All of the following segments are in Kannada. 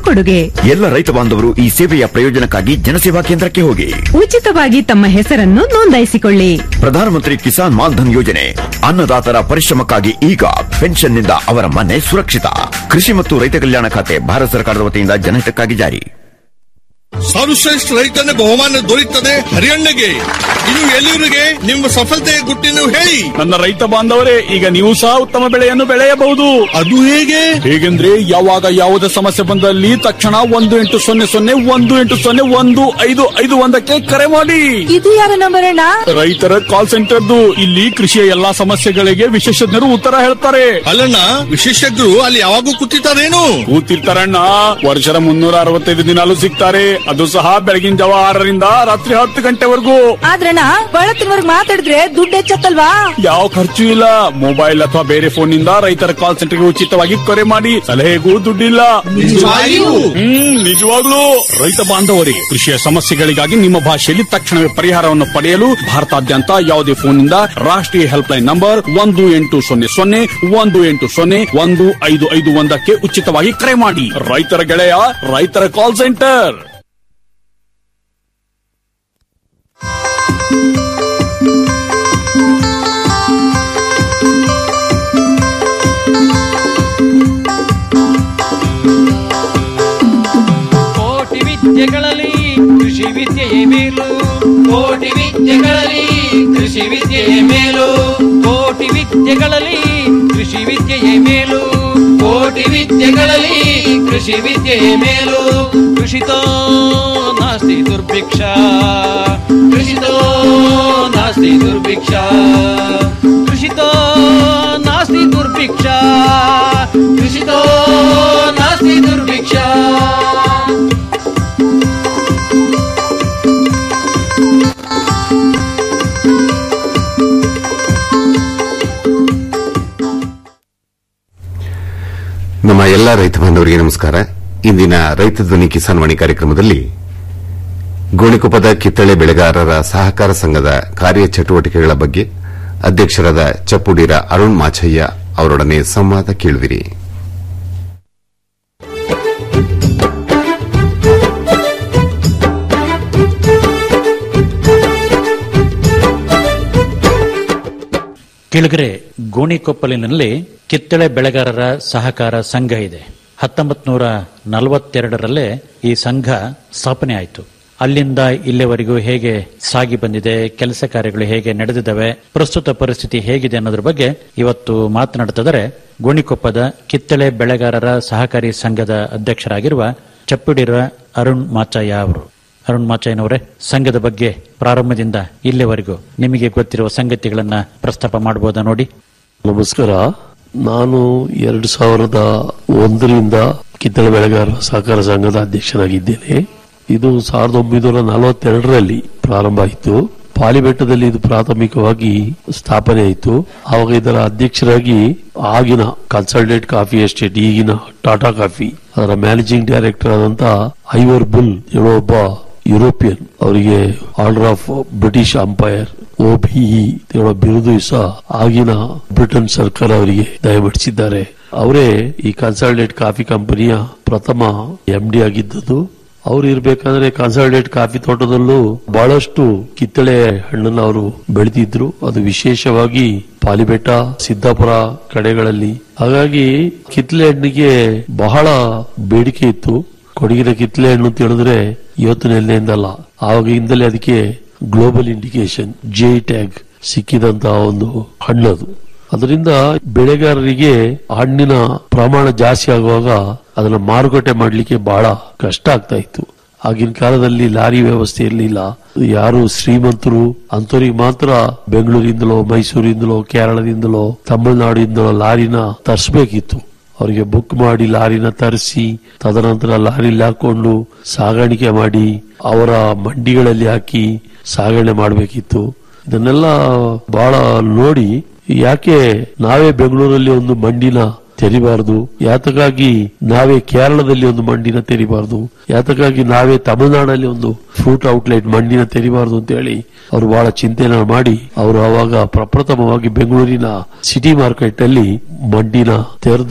ಕೊಡುಗೆ ಎಲ್ಲ ರೈತ ಬಾಂಧವರು ಈ ಸೇವೆಯ ಪ್ರಯೋಜನಕ್ಕಾಗಿ ಜನಸೇವಾ ಕೇಂದ್ರಕ್ಕೆ ಹೋಗಿ ಉಚಿತವಾಗಿ ತಮ್ಮ ಹೆಸರನ್ನು ನೋಂದಾಯಿಸಿಕೊಳ್ಳಿ ಪ್ರಧಾನಮಂತ್ರಿ ಕಿಸಾನ್ ಮಾನ್ಧನ್ ಯೋಜನೆ ಅನ್ನದಾತರ ಪರಿಶ್ರಮಕ್ಕಾಗಿ ಈಗ ಪೆನ್ಷನ್ನಿಂದ ಅವರ ಮನೆ ಸುರಕ್ಷಿತ ಕೃಷಿ ಮತ್ತು ರೈತ ಕಲ್ಯಾಣ ಖಾತೆ ಭಾರತ ಸರ್ಕಾರದ ವತಿಯಿಂದ ಜನಹಿತಕ್ಕಾಗಿ ಜಾರಿ ಸರ್ವಶ್ರೇಷ್ಠ ರೈತನ ಬಹುಮಾನ ದೊರೆಯುತ್ತದೆ ಹರಿಯಣ್ಣಗೆ ಇನ್ನು ಎಲ್ಲಿವರಿಗೆ ನಿಮ್ಮ ಸಫಲತೆಯ ಗುಟ್ಟಿನ ಹೇಳಿ ನನ್ನ ರೈತ ಬಾಂಧವರೇ ಈಗ ನೀವು ಸಹ ಉತ್ತಮ ಬೆಳೆಯನ್ನು ಬೆಳೆಯಬಹುದು ಅದು ಹೇಗೆ ಹೇಗೆಂದ್ರೆ ಯಾವಾಗ ಯಾವುದೇ ಸಮಸ್ಯೆ ಬಂದಲ್ಲಿ ತಕ್ಷಣ ಒಂದು ಎಂಟು ಸೊನ್ನೆ ಸೊನ್ನೆ ಒಂದು ಎಂಟು ಸೊನ್ನೆ ಒಂದು ಐದು ಐದು ಒಂದಕ್ಕೆ ಕರೆ ಮಾಡಿ ಇದು ಯಾರ ನಂಬರ್ ಅಣ್ಣ ರೈತರ ಕಾಲ್ ಸೆಂಟರ್ದು ಇಲ್ಲಿ ಕೃಷಿಯ ಎಲ್ಲಾ ಸಮಸ್ಯೆಗಳಿಗೆ ವಿಶೇಷಜ್ಞರು ಉತ್ತರ ಹೇಳ್ತಾರೆ ಅಲ್ಲಣ್ಣ ವಿಶೇಷಜ್ಞರು ಅಲ್ಲಿ ಯಾವಾಗೂ ಕೂತಿರ್ತಾರೇನು ಕೂತಿರ್ತಾರಣ್ಣ ವರ್ಷದ ಮುನ್ನೂರ ಅರವತ್ತೈದು ದಿನಾಲು ಸಿಗ್ತಾರೆ ಅದು ಸಹ ಬೆಳಗಿನ ಜಾವ ಆರರಿಂದ ರಾತ್ರಿ ಹತ್ತು ಗಂಟೆವರೆಗೂ ಆದ್ರಣ್ಣ ಬಳತ್ತಿನವರ್ಗ್ ಮಾತಾಡಿದ್ರೆ ದುಡ್ಡು ಹೆಚ್ಚತ್ತಲ್ವಾ ಯಾವ ಖರ್ಚು ಇಲ್ಲ ಮೊಬೈಲ್ ಅಥವಾ ಬೇರೆ ಫೋನ್ ನಿಂದ ರೈತರ ಕಾಲ್ ಸೆಂಟರ್ಗೆ ಉಚಿತವಾಗಿ ಕರೆ ಮಾಡಿ ಸಲಹೆಗೂ ದುಡ್ಡಿಲ್ಲ ನಿಜವಾಗಿಯೂ? ಹ್ಮ್ ನಿಜವಾಗ್ಲೂ ರೈತ ಬಾಂಧವರಿಗೆ ಕೃಷಿಯ ಸಮಸ್ಯೆಗಳಿಗಾಗಿ ನಿಮ್ಮ ಭಾಷೆಯಲ್ಲಿ ತಕ್ಷಣವೇ ಪರಿಹಾರವನ್ನು ಪಡೆಯಲು ಭಾರತಾದ್ಯಂತ ಯಾವುದೇ ಫೋನ್ ನಿಂದ ರಾಷ್ಟ್ರೀಯ ಹೆಲ್ಪ್ ಲೈನ್ ನಂಬರ್ ಒಂದು ಎಂಟು ಸೊನ್ನೆ ಸೊನ್ನೆ ಒಂದು ಎಂಟು ಸೊನ್ನೆ ಒಂದು ಐದು ಐದು ಒಂದಕ್ಕೆ ಉಚಿತವಾಗಿ ಕರೆ ಮಾಡಿ ರೈತರ ಗೆಳೆಯ ರೈತರ ಕಾಲ್ ಸೆಂಟರ್ ಕೋಟಿ ವಿದ್ಯೆಗಳಲ್ಲಿ ಕೃಷಿ ವಿದ್ಯೆಯೇ ಮೇಲು ಕೋಟಿ ವಿದ್ಯೆಗಳಲ್ಲಿ ಕೃಷಿ ವಿದ್ಯೆಯೇ ಮೇಲು ಕೋಟಿ ವಿದ್ಯೆಗಳಲ್ಲಿ ಕೃಷಿ ವಿದ್ಯೆಯೇ ಮೇಲು ಕೋಟಿ ವಿದ್ಯೆಗಳಲ್ಲಿ ಕೃಷಿ ವಿದ್ಯೆಯೇ ಮೇಲು ಕೃಷಿತೋ ನಾಸ್ತಿ ದುರ್ಭಿಕ್ಷ ಕೃಷಿತೋ ನಾಸ್ತಿ ದುರ್ಭಿಕ್ಷ ಕೃಷಿತೋ ನಾಸ್ತಿ ದುರ್ಭಿಕ್ಷ ಕೃಷಿತೋ ನಾಸ್ತಿ ದುರ್ಭಿಕ್ಷ ನಮ್ಮ ಎಲ್ಲ ರೈತ ಬಾಂಧವರಿಗೆ ನಮಸ್ಕಾರ ಇಂದಿನ ರೈತ ಧ್ವನಿ ಕಿಸಾನ್ ವಾಣಿ ಕಾರ್ಯಕ್ರಮದಲ್ಲಿ ಗೋಣಿಕೊಪ್ಪದ ಕಿತ್ತಳೆ ಬೆಳೆಗಾರರ ಸಹಕಾರ ಸಂಘದ ಕಾರ್ಯಚಟುವಟಿಕೆಗಳ ಬಗ್ಗೆ ಅಧ್ಯಕ್ಷರಾದ ಚಪ್ಪುಡಿರ ಅರುಣ್ ಮಾಚಯ್ಯ ಅವರೊಡನೆ ಸಂವಾದ ಕೇಳುವಿರಿ ಕೆಳಗರೆ ಗೋಣಿಕೊಪ್ಪಲಿನಲ್ಲಿ ಕಿತ್ತಳೆ ಬೆಳೆಗಾರರ ಸಹಕಾರ ಸಂಘ ಇದೆ ಹತ್ತೊಂಬತ್ ನೂರ ನಲವತ್ತೆರಡರಲ್ಲೇ ಈ ಸಂಘ ಸ್ಥಾಪನೆ ಆಯಿತು ಅಲ್ಲಿಂದ ಇಲ್ಲಿವರೆಗೂ ಹೇಗೆ ಸಾಗಿ ಬಂದಿದೆ ಕೆಲಸ ಕಾರ್ಯಗಳು ಹೇಗೆ ನಡೆದಿದ್ದಾವೆ ಪ್ರಸ್ತುತ ಪರಿಸ್ಥಿತಿ ಹೇಗಿದೆ ಅನ್ನೋದ್ರ ಬಗ್ಗೆ ಇವತ್ತು ಮಾತನಾಡುತ್ತಿದ್ದಾರೆ ಗೋಣಿಕೊಪ್ಪದ ಕಿತ್ತಳೆ ಬೆಳೆಗಾರರ ಸಹಕಾರಿ ಸಂಘದ ಅಧ್ಯಕ್ಷರಾಗಿರುವ ಚಪ್ಪುಡಿರ ಅರುಣ್ ಮಾಚಯ್ಯ ಅವರು ಅರುಣ್ ಮಾಚಯ್ಯನವರೇ ಸಂಘದ ಬಗ್ಗೆ ಪ್ರಾರಂಭದಿಂದ ಇಲ್ಲಿವರೆಗೂ ನಿಮಗೆ ಗೊತ್ತಿರುವ ಸಂಗತಿಗಳನ್ನ ಪ್ರಸ್ತಾಪ ಮಾಡಬಹುದಾ ನೋಡಿ ನಮಸ್ಕಾರ ನಾನು ಎರಡು ಸಾವಿರದ ಒಂದರಿಂದ ಕಿತ್ತಳೆ ಬೆಳೆಗಾರರ ಸಹಕಾರ ಸಂಘದ ಅಧ್ಯಕ್ಷನಾಗಿದ್ದೇನೆ ಇದು ಸಾವಿರದ ಒಂಬೈನೂರ ನಲವತ್ತೆರಡರಲ್ಲಿ ಪ್ರಾರಂಭ ಆಯಿತು ಪಾಲಿಬೆಟ್ಟದಲ್ಲಿ ಇದು ಪ್ರಾಥಮಿಕವಾಗಿ ಸ್ಥಾಪನೆ ಆಯಿತು ಆವಾಗ ಇದರ ಅಧ್ಯಕ್ಷರಾಗಿ ಆಗಿನ ಕನ್ಸಲ್ಟೇಟ್ ಕಾಫಿ ಎಸ್ಟೇಟ್ ಈಗಿನ ಟಾಟಾ ಕಾಫಿ ಅದರ ಮ್ಯಾನೇಜಿಂಗ್ ಡೈರೆಕ್ಟರ್ ಆದಂತ ಐವರ್ ಬುಲ್ ಹೇಳೋ ಒಬ್ಬ ಯುರೋಪಿಯನ್ ಅವರಿಗೆ order of British empire OBE ಹೇಳೋ ಬಿರುದು ಸಹ ಆಗಿನ ಬ್ರಿಟನ್ ಸರ್ಕಾರ ಅವರಿಗೆ ದಯಮಾಡಿಸಿದ್ದಾರೆ ಅವರೇ ಈ ಕನ್ಸಲ್ಟೇಟ್ ಕಾಫಿ ಕಂಪನಿಯ ಪ್ರಥಮ ಎಂಡಿ ಆಗಿದ್ದದ್ದು ಅವ್ರು ಇರ್ಬೇಕಾದ್ರೆ ಕನ್ಸಲ್ಟೇಟ್ ಕಾಫಿ ತೋಟದಲ್ಲೂ ಬಹಳಷ್ಟು ಕಿತ್ತಳೆ ಹಣ್ಣನ್ನು ಅವರು ಬೆಳೆದಿದ್ರು ಅದು ವಿಶೇಷವಾಗಿ ಪಾಲಿಬೆಟ್ಟ ಸಿದ್ದಾಪುರ ಕಡೆಗಳಲ್ಲಿ ಹಾಗಾಗಿ ಕಿತ್ತಳೆ ಹಣ್ಣಿಗೆ ಬಹಳ ಬೇಡಿಕೆ ಇತ್ತು ಕೊಡಗಿನ ಕಿತ್ತಳೆ ಹಣ್ಣು ಅಂತ ಹೇಳಿದ್ರೆ ಇವತ್ತು ನೆನ್ನೆಯಿಂದಲ್ಲ ಆವಾಗಿಂದಲೇ ಅದಕ್ಕೆ ಗ್ಲೋಬಲ್ ಇಂಡಿಕೇಶನ್ ಜೆ ಟ್ಯಾಗ್ ಸಿಕ್ಕಿದಂತಹ ಒಂದು ಹಣ್ಣದು ಅದರಿಂದ ಬೆಳೆಗಾರರಿಗೆ ಹಣ್ಣಿನ ಪ್ರಮಾಣ ಜಾಸ್ತಿ ಆಗುವಾಗ ಅದನ್ನ ಮಾರುಕಟ್ಟೆ ಮಾಡಲಿಕ್ಕೆ ಬಹಳ ಕಷ್ಟ ಆಗ್ತಾ ಇತ್ತು ಆಗಿನ ಕಾಲದಲ್ಲಿ ಲಾರಿ ವ್ಯವಸ್ಥೆ ಇರಲಿಲ್ಲ ಯಾರು ಶ್ರೀಮಂತರು ಅಂತವರಿಗೆ ಮಾತ್ರ ಬೆಂಗಳೂರಿಂದಲೋ ಮೈಸೂರಿಂದಲೋ ಕೇರಳದಿಂದಲೋ ತಮಿಳುನಾಡಿಂದಲೋ ಲಾರಿನ ತರಿಸಬೇಕಿತ್ತು ಅವರಿಗೆ ಬುಕ್ ಮಾಡಿ ಲಾರಿನ ತರಿಸಿ ತದನಂತರ ಲಾರಿಲಿ ಹಾಕೊಂಡು ಸಾಗಾಣಿಕೆ ಮಾಡಿ ಅವರ ಮಂಡಿಗಳಲ್ಲಿ ಹಾಕಿ ಸಾಗಣೆ ಮಾಡಬೇಕಿತ್ತು ಇದನ್ನೆಲ್ಲ ಬಹಳ ನೋಡಿ ಯಾಕೆ ನಾವೇ ಬೆಂಗಳೂರಲ್ಲಿ ಒಂದು ಮಂಡಿನ ತೆರಿಬಾರದು ಯಾತಕ್ಕಾಗಿ ನಾವೇ ಕೇರಳದಲ್ಲಿ ಒಂದು ಮಂಡಿನ ತೆರಿಬಾರದು ಯಾತಕ್ಕಾಗಿ ನಾವೇ ತಮಿಳುನಾಡಲ್ಲಿ ಒಂದು ಫ್ರೂಟ್ ಔಟ್ಲೆಟ್ ಮಂಡಿನ ತೆರಿಬಾರದು ಅಂತ ಹೇಳಿ ಅವರು ಬಹಳ ಚಿಂತನೆ ಮಾಡಿ ಅವರು ಅವಾಗ ಪ್ರಪ್ರಥಮವಾಗಿ ಬೆಂಗಳೂರಿನ ಸಿಟಿ ಮಾರ್ಕೆಟ್ ಅಲ್ಲಿ ಮಂಡಿನ ತೆರೆದ್ರು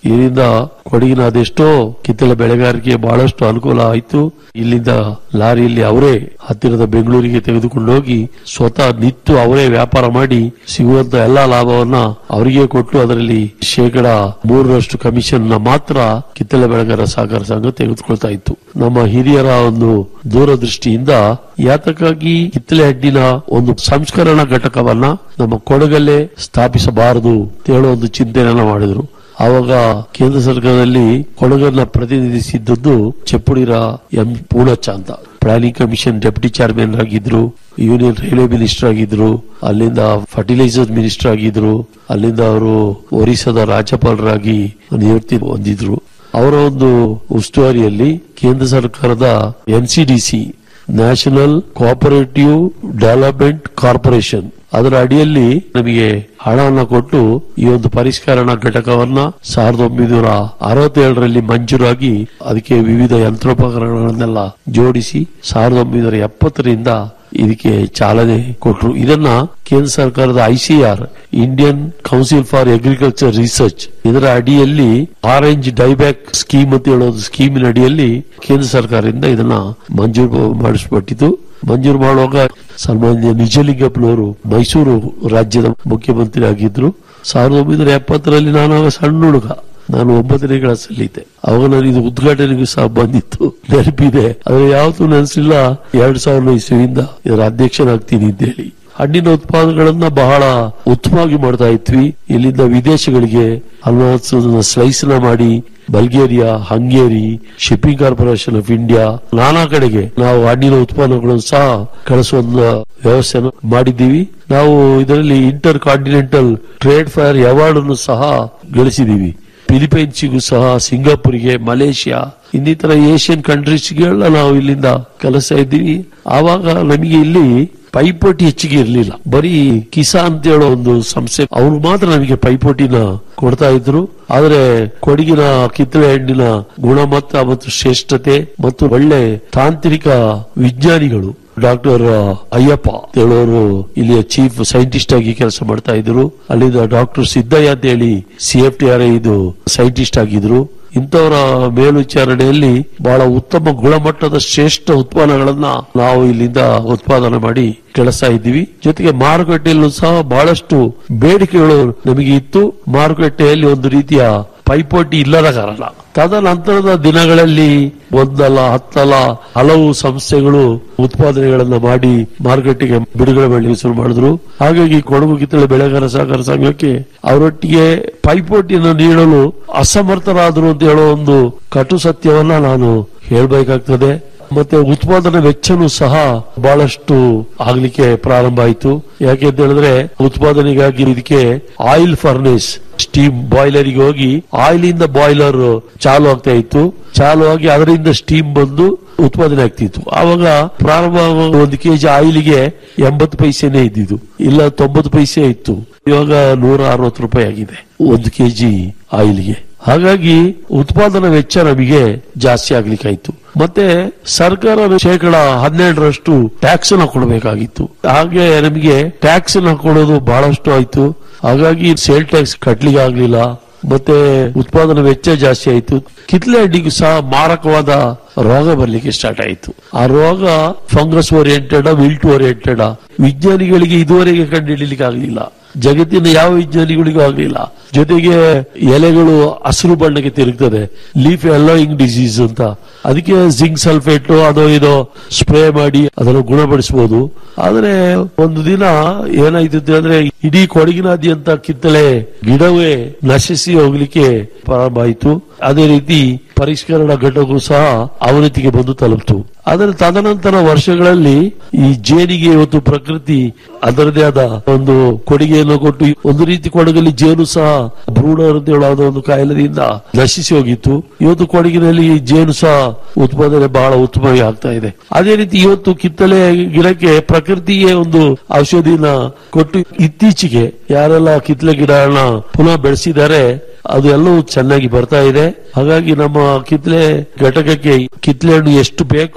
ಇದರಿಂದ ಕೊಡಗಿನ ಅದೆಷ್ಟೋ ಕಿತ್ತಳೆ ಬೆಳೆಗಾರಿಕೆ ಬಹಳಷ್ಟು ಅನುಕೂಲ ಆಯಿತು ಇಲ್ಲಿಂದ ಲಾರಿಯಲ್ಲಿ ಅವರೇ ಹತ್ತಿರದ ಬೆಂಗಳೂರಿಗೆ ತೆಗೆದುಕೊಂಡು ಹೋಗಿ ಸ್ವತಃ ನಿತ್ತು ಅವರೇ ವ್ಯಾಪಾರ ಮಾಡಿ ಸಿಗುವಂತ ಎಲ್ಲಾ ಲಾಭವನ್ನ ಅವರಿಗೆ ಕೊಟ್ಟು ಅದರಲ್ಲಿ ಶೇಕಡ ಮೂರರಷ್ಟು ಕಮಿಷನ್ ಮಾತ್ರ ಕಿತ್ತಳೆ ಬೆಳೆಗಾರ ಸಹಕಾರ ಸಂಘ ತೆಗೆದುಕೊಳ್ತಾ ಇತ್ತು ನಮ್ಮ ಹಿರಿಯರ ಒಂದು ದೂರದೃಷ್ಟಿಯಿಂದ ಯಾತಕ್ಕಾಗಿ ಕಿತ್ತಳೆ ಹಣ್ಣಿನ ಒಂದು ಸಂಸ್ಕರಣಾ ಘಟಕವನ್ನ ನಮ್ಮ ಕೊಡಗಲ್ಲೇ ಸ್ಥಾಪಿಸಬಾರದು ಅಂತ ಹೇಳೋ ಒಂದು ಚಿಂತನೆಯನ್ನ ಮಾಡಿದ್ರು ಆವಾಗ ಕೇಂದ್ರ ಸರ್ಕಾರದಲ್ಲಿ ಕೊಡಗನ್ನ ಪ್ರತಿನಿಧಿಸಿದ್ದದ್ದು ಚೆಪ್ಪುಡಿರ ಎಂ ಪೂಣಚ್ಚ ಅಂತ ಪ್ಲಾನಿಂಗ್ ಕಮಿಷನ್ ಡೆಪ್ಯೂಟಿ ಚೇರ್ಮನ್ ಆಗಿದ್ರು ಯೂನಿಯನ್ ರೈಲ್ವೆ ಮಿನಿಸ್ಟರ್ ಆಗಿದ್ರು ಅಲ್ಲಿಂದ ಫರ್ಟಿಲೈಸರ್ ಮಿನಿಸ್ಟರ್ ಆಗಿದ್ರು ಅಲ್ಲಿಂದ ಅವರು ಒರಿಸ್ಸಾದ ರಾಜ್ಯಪಾಲರಾಗಿ ನಿವೃತ್ತಿ ಹೊಂದಿದ್ರು ಅವರ ಒಂದು ಉಸ್ತುವಾರಿಯಲ್ಲಿ ಕೇಂದ್ರ ಸರ್ಕಾರದ NCDC national cooperative development corporation ಅದರ ಅಡಿಯಲ್ಲಿ ನಮಗೆ ಹಣವನ್ನು ಕೊಟ್ಟು ಈ ಒಂದು ಪರಿಷ್ಕರಣಾ ಘಟಕವನ್ನ ಸಾವಿರದ ಒಂಬೈನೂರ ಅರವತ್ತೇಳರಲ್ಲಿ ಮಂಜೂರಾಗಿ ಅದಕ್ಕೆ ವಿವಿಧ ಯಂತ್ರೋಪಕರಣಗಳನ್ನೆಲ್ಲ ಜೋಡಿಸಿ ಸಾವಿರದ ಒಂಬೈನೂರ ಎಪ್ಪತ್ತರಿಂದ ಇದಕ್ಕೆ ಚಾಲನೆ ಕೊಟ್ಟರು ಇದನ್ನ ಕೇಂದ್ರ ಸರ್ಕಾರದ ICR Indian council for agriculture research ಇದರ ಅಡಿಯಲ್ಲಿ ಆರೆಂಜ್ ಡೈಬ್ಯಾಕ್ ಸ್ಕೀಮ್ ಅಂತ ಹೇಳೋದು ಸ್ಕೀಮಿನ ಅಡಿಯಲ್ಲಿ ಕೇಂದ್ರ ಸರ್ಕಾರದಿಂದ ಇದನ್ನ ಮಂಜೂರು ಮಾಡಿಸ್ಬಿಟ್ಟಿತು ಮಂಜೂರು ಮಾಡುವಾಗ ಸನ್ಮಾನ್ಯ ನಿಜಲಿಂಗಪ್ಪನವರು ಮೈಸೂರು ರಾಜ್ಯದ ಮುಖ್ಯಮಂತ್ರಿ ಆಗಿದ್ರು ಸಾವಿರದ ಒಂಬೈನೂರ ಎಪ್ಪತ್ತರಲ್ಲಿ ನಾನು ಆಗ ಸಣ್ಣ ಹುಡುಗ ನಾನು ಒಂಬತ್ತನೇ ಕ್ಲಾಸಲ್ಲಿದ್ದೆ ಅವಾಗ ನಾನು ಇದು ಉದ್ಘಾಟನೆಗೂ ಸಹ ಬಂದಿತ್ತು ನೆನಪಿದೆ ಆದ್ರೆ ಯಾವತ್ತೂ ನೆನೆಸಿಲ್ಲ ಎರಡ್ ಸಾವಿರದ ಇಸ್ವಿಯಿಂದ ಇದರ ಅಧ್ಯಕ್ಷನಾಗ್ತೀನಿ ಅಂತೇಳಿ ಹಣ್ಣಿನ ಉತ್ಪಾದನೆಗಳನ್ನ ಬಹಳ ಉತ್ತಮವಾಗಿ ಮಾಡ್ತಾ ಇದ್ವಿ ಇಲ್ಲಿಂದ ವಿದೇಶಗಳಿಗೆ ಹಲವಾರು ಸ್ಲೈಸ್ ನ ಮಾಡಿ Bulgaria Hungary shipping corporation of India ನಾನಾ ಕಡೆಗೆ ನಾವು ಹಣ್ಣಿನ ಉತ್ಪನ್ನಗಳನ್ನು ಸಹ ಕಳಿಸುವ ವ್ಯವಸ್ಥೆ ಮಾಡಿದ್ದೀವಿ ನಾವು ಇದರಲ್ಲಿ intercontinental trade fair award ಅನ್ನು ಸಹ ಗಳಿಸಿದೀವಿ ಫಿಲಿಪೈನ್ಸಿಗೂ ಸಹ ಸಿಂಗಾಪುರ್ಗೆ ಮಲೇಷ್ಯಾ ಇನ್ನಿತರ ಏಷ್ಯನ್ ಕಂಟ್ರೀಸ್ಗೆಲ್ಲ ನಾವು ಇಲ್ಲಿಂದ ಕಲಿಸ್ತಾ ಇದ್ದೀವಿ ಆವಾಗ ನಮಗೆ ಇಲ್ಲಿ ಪೈಪೋಟಿ ಹೆಚ್ಚಿಗೆ ಇರಲಿಲ್ಲ ಬರೀ ಕಿಸಾನ್ ಅಂತ ಹೇಳೋ ಒಂದು ಸಂಸ್ಥೆ ಅವ್ರು ಮಾತ್ರ ನಮಗೆ ಪೈಪೋಟಿನ ಕೊಡ್ತಾ ಇದ್ರು ಆದ್ರೆ ಕೊಡಗಿನ ಕಿತ್ತಳೆ ಹಣ್ಣಿನ ಗುಣಮಟ್ಟ ಮತ್ತು ಶ್ರೇಷ್ಠತೆ ಮತ್ತು ಒಳ್ಳೆ ತಾಂತ್ರಿಕ ವಿಜ್ಞಾನಿಗಳು ಡಾಕ್ಟರ್ ಅಯ್ಯಪ್ಪ ಅಂತ ಹೇಳೋರು ಇಲ್ಲಿಯ ಚೀಫ್ ಸೈಂಟಿಸ್ಟ್ ಆಗಿ ಕೆಲಸ ಮಾಡ್ತಾ ಇದ್ರು ಅಲ್ಲಿಂದ ಡಾಕ್ಟರ್ ಸಿದ್ದಯ್ಯ ಅಂತ ಹೇಳಿ ಸಿ ಎಫ್ ಟಿ ಆರ್ ಇದು ಸೈಂಟಿಸ್ಟ್ ಆಗಿದ್ರು ಇಂಥವರ ಮೇಲ್ವಿಚಾರಣೆಯಲ್ಲಿ ಬಹಳ ಉತ್ತಮ ಗುಣಮಟ್ಟದ ಶ್ರೇಷ್ಠ ಉತ್ಪನ್ನಗಳನ್ನ ನಾವು ಇಲ್ಲಿಂದ ಉತ್ಪಾದನೆ ಮಾಡಿ ಕೆಲಸ ಇದ್ದೀವಿ ಜೊತೆಗೆ ಮಾರುಕಟ್ಟೆಯಲ್ಲೂ ಸಹ ಬಹಳಷ್ಟು ಬೇಡಿಕೆಗಳು ನಮಗೆ ಇತ್ತು ಮಾರುಕಟ್ಟೆಯಲ್ಲಿ ಒಂದು ರೀತಿಯ ಪೈಪೋಟಿ ಇಲ್ಲದ ಕಾರಣ ತದನಂತರದ ದಿನಗಳಲ್ಲಿ ಒಂದಲ್ಲ ಹತ್ತಲ್ಲ ಹಲವು ಸಂಸ್ಥೆಗಳು ಉತ್ಪಾದನೆಗಳನ್ನ ಮಾಡಿ ಮಾರುಕಟ್ಟೆಗೆ ಬಿಡುಗಡೆ ಮಾಡಲಿಕ್ಕೆ ಶುರು ಮಾಡಿದ್ರು ಹಾಗಾಗಿ ಕೊಡಗು ಕಿತ್ತಳೆ ಬೆಳೆಗಾರ ಸಹಕಾರ ಸಂಘಕ್ಕೆ ಅವರೊಟ್ಟಿಗೆ ಪೈಪೋಟಿಯನ್ನು ನೀಡಲು ಅಸಮರ್ಥರಾದರು ಅಂತ ಹೇಳೋ ಒಂದು ಕಟು ಸತ್ಯವನ್ನ ನಾನು ಹೇಳ್ಬೇಕಾಗ್ತದೆ ಮತ್ತೆ ಉತ್ಪಾದನಾ ವೆಚ್ಚನೂ ಸಹ ಬಹಳಷ್ಟು ಆಗ್ಲಿಕ್ಕೆ ಪ್ರಾರಂಭ ಆಯಿತು ಯಾಕೆ ಅಂತ ಹೇಳಿದ್ರೆ ಉತ್ಪಾದನೆಗಾಗಿ ಇದಕ್ಕೆ ಆಯಿಲ್ ಫರ್ನೇಸ್ ಸ್ಟೀಮ್ ಬಾಯ್ಲರ್ ಗೆ ಹೋಗಿ ಆಯಿಲ್ ಇಂದ ಬಾಯ್ಲರ್ ಚಾಲು ಆಗ್ತಾ ಇತ್ತು ಚಾಲು ಆಗಿ ಅದರಿಂದ ಸ್ಟೀಮ್ ಬಂದು ಉತ್ಪಾದನೆ ಆಗ್ತಿತ್ತು ಆವಾಗ ಪ್ರಾರಂಭ ಒಂದು ಕೆಜಿ ಆಯಿಲ್ಗೆ ಎಂಬತ್ತು ಪೈಸೆನೇ ಇದ್ದಿದ್ದು ಇಲ್ಲ ತೊಂಬತ್ತು ಪೈಸೆ ಇತ್ತು ಇವಾಗ ನೂರ ಅರವತ್ತು ರೂಪಾಯಿ ಆಗಿದೆ ಒಂದು ಕೆಜಿ ಆಯಿಲ್ಗೆ ಹಾಗಾಗಿ ಉತ್ಪಾದನಾ ವೆಚ್ಚ ನಮಗೆ ಜಾಸ್ತಿ ಆಗ್ಲಿಕ್ಕಾಯ್ತು ಮತ್ತೆ ಸರ್ಕಾರ ಶೇಕಡ ಹನ್ನೆರಡರಷ್ಟು ಟ್ಯಾಕ್ಸ್ ನ ಕೊಡಬೇಕಾಗಿತ್ತು ಹಾಗೆ ನಮಗೆ ಟ್ಯಾಕ್ಸ್ ನ ಕೊಡೋದು ಬಹಳಷ್ಟು ಆಯ್ತು ಹಾಗಾಗಿ ಸೇಲ್ ಟ್ಯಾಕ್ಸ್ ಕಟ್ಲಿಕ್ಕೆ ಆಗ್ಲಿಲ್ಲ ಮತ್ತೆ ಉತ್ಪಾದನಾ ವೆಚ್ಚ ಜಾಸ್ತಿ ಆಯ್ತು ಕಿತ್ಲೆ ಹಣ್ಣಿಗೂ ಸಹ ಮಾರಕವಾದ ರೋಗ ಬರ್ಲಿಕ್ಕೆ ಸ್ಟಾರ್ಟ್ ಆಯ್ತು ಆ ರೋಗ ಫಂಗಸ್ ಓರಿಯೆಂಟೆಡ್ ವಿಲ್ಟ್ ಓರಿಯೆಂಟೆಡ್ ವಿಜ್ಞಾನಿಗಳಿಗೆ ಇದುವರೆಗೆ ಕಂಡುಹಿಡಿಯಲಿಕ್ಕೆ ಆಗಲಿಲ್ಲ ಜಗತ್ತಿನ ಯಾವ ವಿಜ್ಞಾನಿಗಳಿಗೂ ಆಗಲಿಲ್ಲ ಜೊತೆಗೆ ಎಲೆಗಳು ಹಸಿರು ಬಣ್ಣಕ್ಕೆ ತಿರುಗ್ತದೆ ಲೀಫ್ ಎಲ್ಲೋಯಿಂಗ್ ಡಿಸೀಸ್ ಅಂತ ಅದಕ್ಕೆ ಜಿಂಕ್ ಸಲ್ಫೇಟ್ ಅದೋ ಇದೋ ಸ್ಪ್ರೇ ಮಾಡಿ ಅದನ್ನು ಗುಣಪಡಿಸಬಹುದು ಆದ್ರೆ ಒಂದು ದಿನ ಏನಾಯ್ತು ಅಂತ ಅಂದ್ರೆ ಇಡೀ ಕೊಡಗಿನಾದ್ಯಂತ ಕಿತ್ತಳೆ ಗಿಡವೇ ನಶಿಸಿ ಹೋಗ್ಲಿಕ್ಕೆ ಪ್ರಾರಂಭ ಆಯಿತು ಅದೇ ರೀತಿ ಪರಿಷ್ಕರಣಾ ಘಟಕವು ಸಹ ಅವನತಿಗೆ ಬಂದು ತಲುಪಿತು ಆದರೆ ತದನಂತರ ವರ್ಷಗಳಲ್ಲಿ ಈ ಜೇನಿಗೆ ಇವತ್ತು ಪ್ರಕೃತಿ ಅದರದೇ ಆದ ಒಂದು ಕೊಡುಗೆಯನ್ನು ಕೊಟ್ಟು ಒಂದು ರೀತಿ ಕೊಡಗಲ್ಲಿ ಜೇನು ಸಹ ಭ್ರೂಣ ಅಂತ ಹೇಳೋ ಒಂದು ಕಾಯಿಲೆಯಿಂದ ನಶಿಸಿ ಹೋಗಿತ್ತು ಇವತ್ತು ಕೊಡಗಿನಲ್ಲಿ ಜೇನು ಸಹ ಉತ್ಪಾದನೆ ಬಹಳ ಉತ್ತಮವಾಗಿ ಆಗ್ತಾ ಇದೆ ಅದೇ ರೀತಿ ಇವತ್ತು ಕಿತ್ತಳೆ ಗಿಡಕ್ಕೆ ಪ್ರಕೃತಿಯೇ ಒಂದು ಔಷಧಿನ ಕೊಟ್ಟು ಇತ್ತೀಚೆಗೆ ಯಾರೆಲ್ಲ ಕಿತ್ತಳೆ ಗಿಡಗಳನ್ನ ಪುನಃ ಬೆಳೆಸಿದ್ದಾರೆ ಅದು ಎಲ್ಲವೂ ಚೆನ್ನಾಗಿ ಬರ್ತಾ ಇದೆ ಹಾಗಾಗಿ ನಮ್ಮ ಕಿತ್ಲೆ ಘಟಕಕ್ಕೆ ಕಿತ್ಲೆ ಹಣ್ಣು ಎಷ್ಟು ಬೇಕು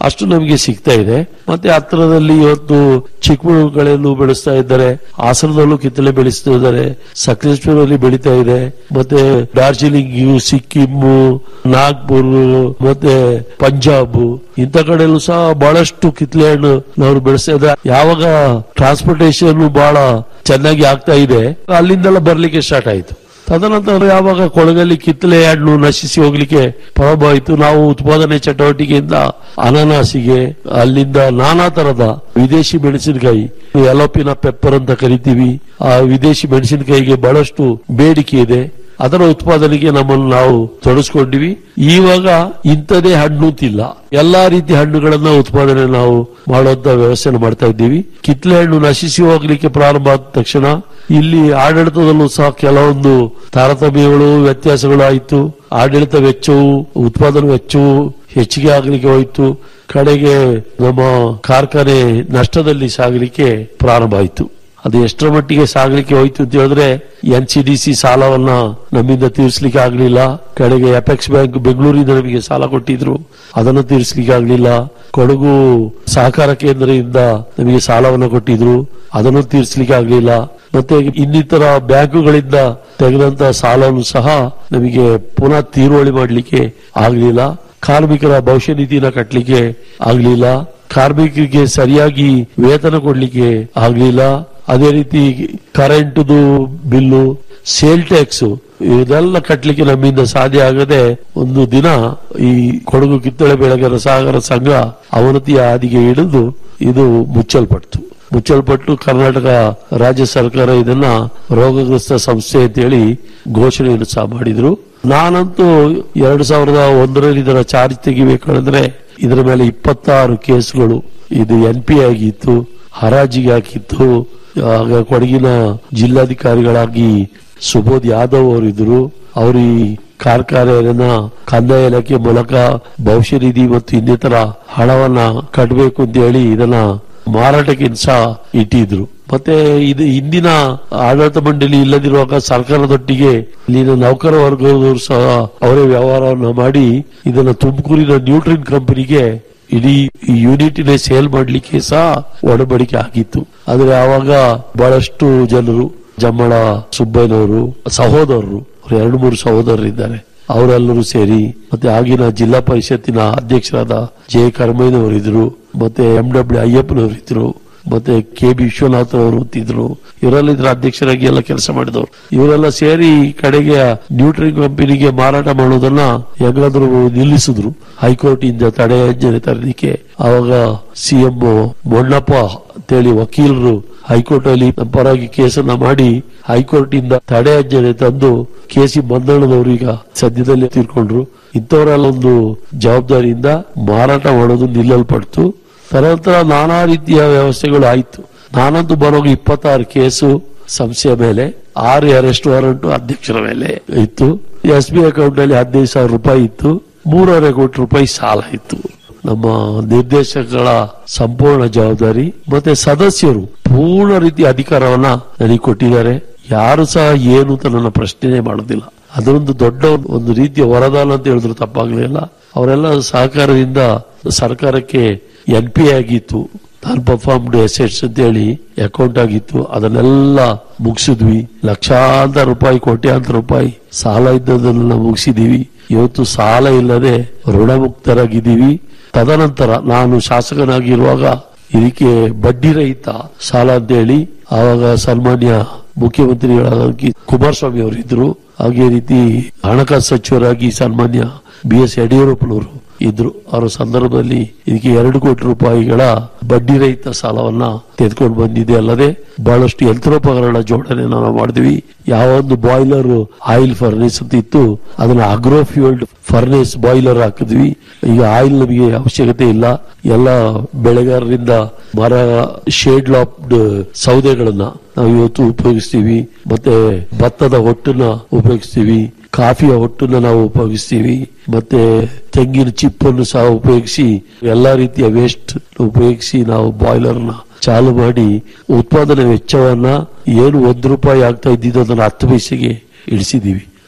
ಅಷ್ಟು ನಮಗೆ ಸಿಗ್ತಾ ಇದೆ ಮತ್ತೆ ಹತ್ತಿರದಲ್ಲಿ ಇವತ್ತು ಚಿಕ್ಕಮಗಳೂರುಗಳಲ್ಲೂ ಬೆಳೆಸ್ತಾ ಇದ್ದಾರೆ ಹಾಸನದಲ್ಲೂ ಕಿತ್ತಳೆ ಬೆಳೆಸ್ತಾ ಇದ್ದಾರೆ ಸಕಲೇಶ್ವರಲ್ಲಿ ಬೆಳೀತಾ ಇದೆ ಮತ್ತೆ ಡಾರ್ಜಿಲಿಂಗ್ ಸಿಕ್ಕಿಂ ನಾಗ್ಪುರ್ ಮತ್ತೆ ಪಂಜಾಬ್ ಇಂಥ ಕಡೆಯಲ್ಲೂ ಸಹ ಬಹಳಷ್ಟು ಕಿತ್ತಳೆ ಹಣ್ಣು ನಾವು ಬೆಳೆಸ್ತಾ ಇದ್ದಾರೆ ಯಾವಾಗ ಟ್ರಾನ್ಸ್ಪೋರ್ಟೇಶನ್ ಬಹಳ ಚೆನ್ನಾಗಿ ಆಗ್ತಾ ಇದೆ ಅಲ್ಲಿಂದೆಲ್ಲ ಬರ್ಲಿಕ್ಕೆ ಸ್ಟಾರ್ಟ್ ಆಯ್ತು ತದನಂತರ ಯಾವಾಗ ಕೊಳಗಲ್ಲಿ ಕಿತ್ತಳೆ ಹಣ್ಣು ನಶಿಸಿ ಹೋಗ್ಲಿಕ್ಕೆ ಪ್ರಾರಂಭ ಆಯಿತು ನಾವು ಉತ್ಪಾದನೆ ಚಟುವಟಿಕೆಯಿಂದ ಅನಾನಾಸಿಗೆ ಅಲ್ಲಿಂದ ನಾನಾ ತರದ ವಿದೇಶಿ ಮೆಣಸಿನಕಾಯಿ ಎಲೋಪಿನ ಪೆಪ್ಪರ್ ಅಂತ ಕರಿತೀವಿ ಆ ವಿದೇಶಿ ಮೆಣಸಿನಕಾಯಿಗೆ ಬಹಳಷ್ಟು ಬೇಡಿಕೆ ಇದೆ ಅದರ ಉತ್ಪಾದನೆಗೆ ನಮ್ಮನ್ನು ನಾವು ತೊಡಸ್ಕೊಂಡಿವಿ ಇವಾಗ ಇಂಥದೇ ಹಣ್ಣು ಅಂತಿಲ್ಲ ಎಲ್ಲಾ ರೀತಿಯ ಹಣ್ಣುಗಳನ್ನ ಉತ್ಪಾದನೆ ನಾವು ಮಾಡುವಂತ ವ್ಯವಸ್ಥೆ ಮಾಡ್ತಾ ಇದ್ದೀವಿ ಕಿತ್ಲೆ ಹಣ್ಣು ನಶಿಸಿ ಹೋಗ್ಲಿಕ್ಕೆ ಪ್ರಾರಂಭ ಆದ ತಕ್ಷಣ ಇಲ್ಲಿ ಆಡಳಿತದಲ್ಲೂ ಸಹ ಕೆಲವೊಂದು ತಾರತಮ್ಯಗಳು ವ್ಯತ್ಯಾಸಗಳು ಆಯಿತು ಆಡಳಿತ ವೆಚ್ಚವು ಉತ್ಪಾದನಾ ವೆಚ್ಚವು ಹೆಚ್ಚಿಗೆ ಆಗಲಿಕ್ಕೆ ಹೋಯಿತು ಕಡೆಗೆ ನಮ್ಮ ಕಾರ್ಖಾನೆ ನಷ್ಟದಲ್ಲಿ ಸಾಗಲಿಕ್ಕೆ ಪ್ರಾರಂಭ ಆಯಿತು ಅದು ಎಷ್ಟರ ಮಟ್ಟಿಗೆ ಸಾಗಲಿಕ್ಕೆ ಹೋಯ್ತು ಅಂತ ಹೇಳಿದ್ರೆ ಎನ್ ಸಿ ಡಿ ಸಿ ಸಾಲವನ್ನ ನಮ್ಮಿಂದ ತೀರಿಸಲಿಕ್ಕೆ ಆಗ್ಲಿಲ್ಲ ಕಡೆಗೆ ಅಪೆಕ್ಸ್ ಬ್ಯಾಂಕ್ ಬೆಂಗಳೂರಿಂದ ನಮಗೆ ಸಾಲ ಕೊಟ್ಟಿದ್ರು ಅದನ್ನು ತೀರಿಸಲಿಕ್ಕೆ ಆಗ್ಲಿಲ್ಲ ಕೊಡಗು ಸಹಕಾರ ಕೇಂದ್ರದಿಂದ ನಮಗೆ ಸಾಲವನ್ನು ಕೊಟ್ಟಿದ್ರು ಅದನ್ನು ತೀರಿಸಲಿಕ್ಕೆ ಆಗ್ಲಿಲ್ಲ ಮತ್ತೆ ಇನ್ನಿತರ ಬ್ಯಾಂಕುಗಳಿಂದ ತೆಗೆದಂತ ಸಾಲವನ್ನು ಸಹ ನಮಗೆ ಪುನಃ ತೀರುವಳಿ ಮಾಡಲಿಕ್ಕೆ ಆಗ್ಲಿಲ್ಲ ಕಾರ್ಮಿಕರ ಭವಿಷ್ಯ ನಿಧಿನ ಕಟ್ಟಲಿಕ್ಕೆ ಆಗ್ಲಿಲ್ಲ ಕಾರ್ಮಿಕರಿಗೆ ಸರಿಯಾಗಿ ವೇತನ ಕೊಡ್ಲಿಕ್ಕೆ ಆಗ್ಲಿಲ್ಲ ಅದೇ ರೀತಿ ಕರೆಂಟ್ದು ಬಿಲ್ಲು ಸೇಲ್ ಟ್ಯಾಕ್ಸ್ ಇದೆಲ್ಲ ಕಟ್ಟಲಿಕ್ಕೆ ನಮ್ಮಿಂದ ಸಾಧ್ಯ ಆಗದೆ ಒಂದು ದಿನ ಈ ಕೊಡಗು ಕಿತ್ತಳೆ ಬೆಳೆಗಾರ ಸಾಗರ ಸಂಘ ಅವನತಿಯ ಹಾದಿಗೆ ಹಿಡಿದು ಇದು ಮುಚ್ಚಲ್ಪಡ್ತು ಮುಚ್ಚಲ್ಪಟ್ಟು ಕರ್ನಾಟಕ ರಾಜ್ಯ ಸರ್ಕಾರ ಇದನ್ನ ರೋಗಗ್ರಸ್ತ ಸಂಸ್ಥೆ ಅಂತೇಳಿ ಘೋಷಣೆಯನ್ನು ಸಹ ಮಾಡಿದ್ರು ನಾನಂತೂ ಎರಡು ಸಾವಿರದ ಒಂದರಲ್ಲಿ ಇದರ ಚಾರ್ಜ್ ತೆಗಿಬೇಕಂದ್ರೆ ಇದರ ಮೇಲೆ ಇಪ್ಪತ್ತಾರು ಕೇಸ್ಗಳು ಇದು ಎನ್ ಪಿ ಆಗಿತ್ತು ಹರಾಜಿಗೆ ಹಾಕಿತ್ತು ಆಗ ಕೊಡಗಿನ ಜಿಲ್ಲಾಧಿಕಾರಿಗಳಾಗಿ ಸುಬೋಧ್ ಯಾದವ್ ಅವರು ಇದ್ರು ಅವರು ಈ ಕಾರ್ಖಾನೆಯನ್ನ ಕಂದಾಯ ಇಲಾಖೆ ಮೂಲಕ ಭವಿಷ್ಯ ನಿಧಿ ಮತ್ತು ಇನ್ನಿತರ ಹಣವನ್ನ ಕಟ್ಟಬೇಕು ಅಂತ ಹೇಳಿ ಇದನ್ನ ಮಾರಾಟಕ್ಕೆ ಸಹ ಇಟ್ಟಿದ್ರು ಮತ್ತೆ ಇದು ಇಂದಿನ ಆಡಳಿತ ಮಂಡಳಿ ಇಲ್ಲದಿರುವಾಗ ಸರ್ಕಾರದೊಟ್ಟಿಗೆ ಇಲ್ಲಿನ ನೌಕರ ವರ್ಗದವರು ಸಹ ಅವರೇ ವ್ಯವಹಾರವನ್ನ ಮಾಡಿ ಇದನ್ನ ತುಮಕೂರಿನ ನ್ಯೂಟ್ರಿನ್ ಕಂಪನಿಗೆ ಇಡೀ ಈ ಯೂನಿಟಿನ ಸೇಲ್ ಮಾಡಲಿಕ್ಕೆ ಸಹ ಒಡಂಬಡಿಕೆ ಆಗಿತ್ತು ಆದ್ರೆ ಆವಾಗ ಬಹಳಷ್ಟು ಜನರು ಜಮ್ಮಳ ಸುಬ್ಬಯ್ಯನವರು ಸಹೋದರರು ಅವ್ರು ಎರಡು ಮೂರು ಸಹೋದರರಿದ್ದಾರೆ ಅವರೆಲ್ಲರೂ ಸೇರಿ ಮತ್ತೆ ಆಗಿನ ಜಿಲ್ಲಾ ಪರಿಷತ್ತಿನ ಅಧ್ಯಕ್ಷರಾದ ಜೆ ಕರ್ಮಯ್ಯನವರಿದ್ರು ಮತ್ತೆ ಎಂ ಡಬ್ಲ್ಯೂ ಅಯ್ಯಪ್ಪನವರು ಇದ್ರು ಮತ್ತೆ ಕೆ ಬಿ ವಿಶ್ವನಾಥ್ ಅವರು ಇದ್ರು ಇವರೆಲ್ಲ ಇದ್ರ ಅಧ್ಯಕ್ಷರಾಗಿ ಎಲ್ಲ ಕೆಲಸ ಮಾಡಿದವರು ಇವರೆಲ್ಲ ಸೇರಿ ಕಡೆಗೆ ನ್ಯೂಟ್ರಿ ಕಂಪನಿಗೆ ಮಾರಾಟ ಮಾಡೋದನ್ನ ಹೆಂಗಾದ್ರೂ ನಿಲ್ಲಿಸಿದ್ರು ಹೈಕೋರ್ಟ್ ಇಂದ ತಡೆಯಾಜ್ಞೆ ತರಲಿಕ್ಕೆ ಅವಾಗ ಸಿಎಂ ಮೊಣ್ಣಪ್ಪ ಅಂತೇಳಿ ವಕೀಲರು ಹೈಕೋರ್ಟ್ ಅಲ್ಲಿ ನಮ್ಮ ಪರವಾಗಿ ಕೇಸನ್ನ ಮಾಡಿ ಹೈಕೋರ್ಟ್ ಇಂದ ತಡೆಯಾಜ್ಞೆ ತಂದು ಕೆಸಿ ಮಂದಣ್ಣನವರು ಈಗ ಸದ್ಯದಲ್ಲಿ ತೀರ್ಕೊಂಡ್ರು ಇಂಥವರೆಲ್ಲ ಒಂದು ಜವಾಬ್ದಾರಿಯಿಂದ ಮಾರಾಟ ಮಾಡೋದು ನಿಲ್ಲಲ್ಪಡ್ತು ತದನಂತರ ನಾನಾ ರೀತಿಯ ವ್ಯವಸ್ಥೆಗಳು ಆಯ್ತು ನಾನಂತೂ ಬರೋಗ ಇಪ್ಪತ್ತಾರು ಕೇಸು ಸಂಸ್ಥೆಯ ಮೇಲೆ ಆರು ಅರೆಸ್ಟ್ ವಾರಂಟ್ ಅಧ್ಯಕ್ಷರ ಮೇಲೆ ಇತ್ತು ಎಸ್ ಬಿ ಅಕೌಂಟ್ ಅಲ್ಲಿ ಹದಿನೈದು ಸಾವಿರ ರೂಪಾಯಿ ಇತ್ತು ಮೂರುವರೆ ಕೋಟಿ ರೂಪಾಯಿ ಸಾಲ ಇತ್ತು ನಮ್ಮ ನಿರ್ದೇಶಕಗಳ ಸಂಪೂರ್ಣ ಜವಾಬ್ದಾರಿ ಮತ್ತೆ ಸದಸ್ಯರು ಪೂರ್ಣ ರೀತಿಯ ಅಧಿಕಾರವನ್ನ ನನಗೆ ಕೊಟ್ಟಿದ್ದಾರೆ ಯಾರು ಸಹ ಏನು ಅಂತ ನನ್ನ ಪ್ರಶ್ನೆ ಮಾಡೋದಿಲ್ಲ ಅದೊಂದು ದೊಡ್ಡ ಒಂದು ರೀತಿಯ ವರದಾನ ಅಂತ ಹೇಳಿದ್ರು ತಪ್ಪಾಗ್ಲಿಲ್ಲ ಅವರೆಲ್ಲ ಸಹಕಾರದಿಂದ ಸರ್ಕಾರಕ್ಕೆ ಎನ್ ಪಿ ಆಗಿತ್ತು ನಾನ್ ಪರ್ಫಾರ್ಮ್ಡ್ ಅಸೆಟ್ಸ್ ಅಂತ ಹೇಳಿ ಅಕೌಂಟ್ ಆಗಿತ್ತು ಅದನ್ನೆಲ್ಲ ಮುಗಿಸಿದ್ವಿ ಲಕ್ಷಾಂತರ ರೂಪಾಯಿ ಕೋಟ್ಯಾಂತರ ರೂಪಾಯಿ ಸಾಲ ಇದ್ದದನ್ನೆಲ್ಲ ಮುಗಿಸಿದೀವಿ ಇವತ್ತು ಸಾಲ ಇಲ್ಲದೆ ಋಣಮುಕ್ತರಾಗಿದ್ದೀವಿ ತದನಂತರ ನಾನು ಶಾಸಕನಾಗಿರುವಾಗ ಇದಕ್ಕೆ ಬಡ್ಡಿ ರಹಿತ ಸಾಲ ಅಂತ ಹೇಳಿ ಆವಾಗ ಸನ್ಮಾನ್ಯ ಮುಖ್ಯಮಂತ್ರಿಗಳಾದ ಕುಮಾರಸ್ವಾಮಿ ಅವರು ಇದ್ರು ಹಾಗೆ ರೀತಿ ಹಣಕಾಸು ಸಚಿವರಾಗಿ ಸನ್ಮಾನ್ಯ ಬಿ ಎಸ್ ಯಡಿಯೂರಪ್ಪನವರು ಇದ್ರು ಅವರ ಸಂದರ್ಭದಲ್ಲಿ ಇದಕ್ಕೆ ಎರಡು ಕೋಟಿ ರೂಪಾಯಿಗಳ ಬಡ್ಡಿ ರಹಿತ ಸಾಲವನ್ನ ತೆಗೆದುಕೊಂಡು ಬಂದಿದೆ ಅಲ್ಲದೆ ಬಹಳಷ್ಟು ಯಂತ್ರೋಪಕರಣ ಜೋಡಣೆ ನಾವು ಮಾಡಿದ್ವಿ ಯಾವ ಒಂದು ಬಾಯ್ಲರ್ ಆಯಿಲ್ ಫರ್ನೇಸ್ ಅಂತ ಇತ್ತು ಅದನ್ನ ಅಗ್ರೋ ಫ್ಯೂಲ್ಡ್ ಫರ್ನೇಸ್ ಬಾಯ್ಲರ್ ಹಾಕಿದ್ವಿ ಈಗ ಆಯಿಲ್ ನಮಗೆ ಅವಶ್ಯಕತೆ ಇಲ್ಲ ಎಲ್ಲ ಬೆಳೆಗಾರರಿಂದ ಮರ ಶೇಡ್ ಲಾಪ್ಡ್ ಸೌದೆಗಳನ್ನ ನಾವು ಇವತ್ತು ಉಪಯೋಗಿಸ್ತೀವಿ ಮತ್ತೆ ಭತ್ತದ ಹೊಟ್ಟನ್ನ ಉಪಯೋಗಿಸ್ತೀವಿ ಕಾಫಿಯ ಹೊಟ್ಟನ್ನ ನಾವು ಉಪಯೋಗಿಸ್ತೀವಿ ಮತ್ತೆ ತೆಂಗಿನ ಚಿಪ್ಪನ್ನು ಸಹ ಉಪಯೋಗಿಸಿ ಎಲ್ಲಾ ರೀತಿಯ ವೇಸ್ಟ್ ಉಪಯೋಗಿಸಿ ನಾವು ಬಾಯ್ಲರ್ ನ ಚಾಲು ಮಾಡಿ ಉತ್ಪಾದನೆ ವೆಚ್ಚವನ್ನ ಏನು ಒಂದು ರೂಪಾಯಿ ಆಗ್ತಾ ಇದ್ದಿದ್ದು ಅದನ್ನ ಹತ್ತು ಪೈಸೆಗೆ ಇಳಿಸಿದೀವಿ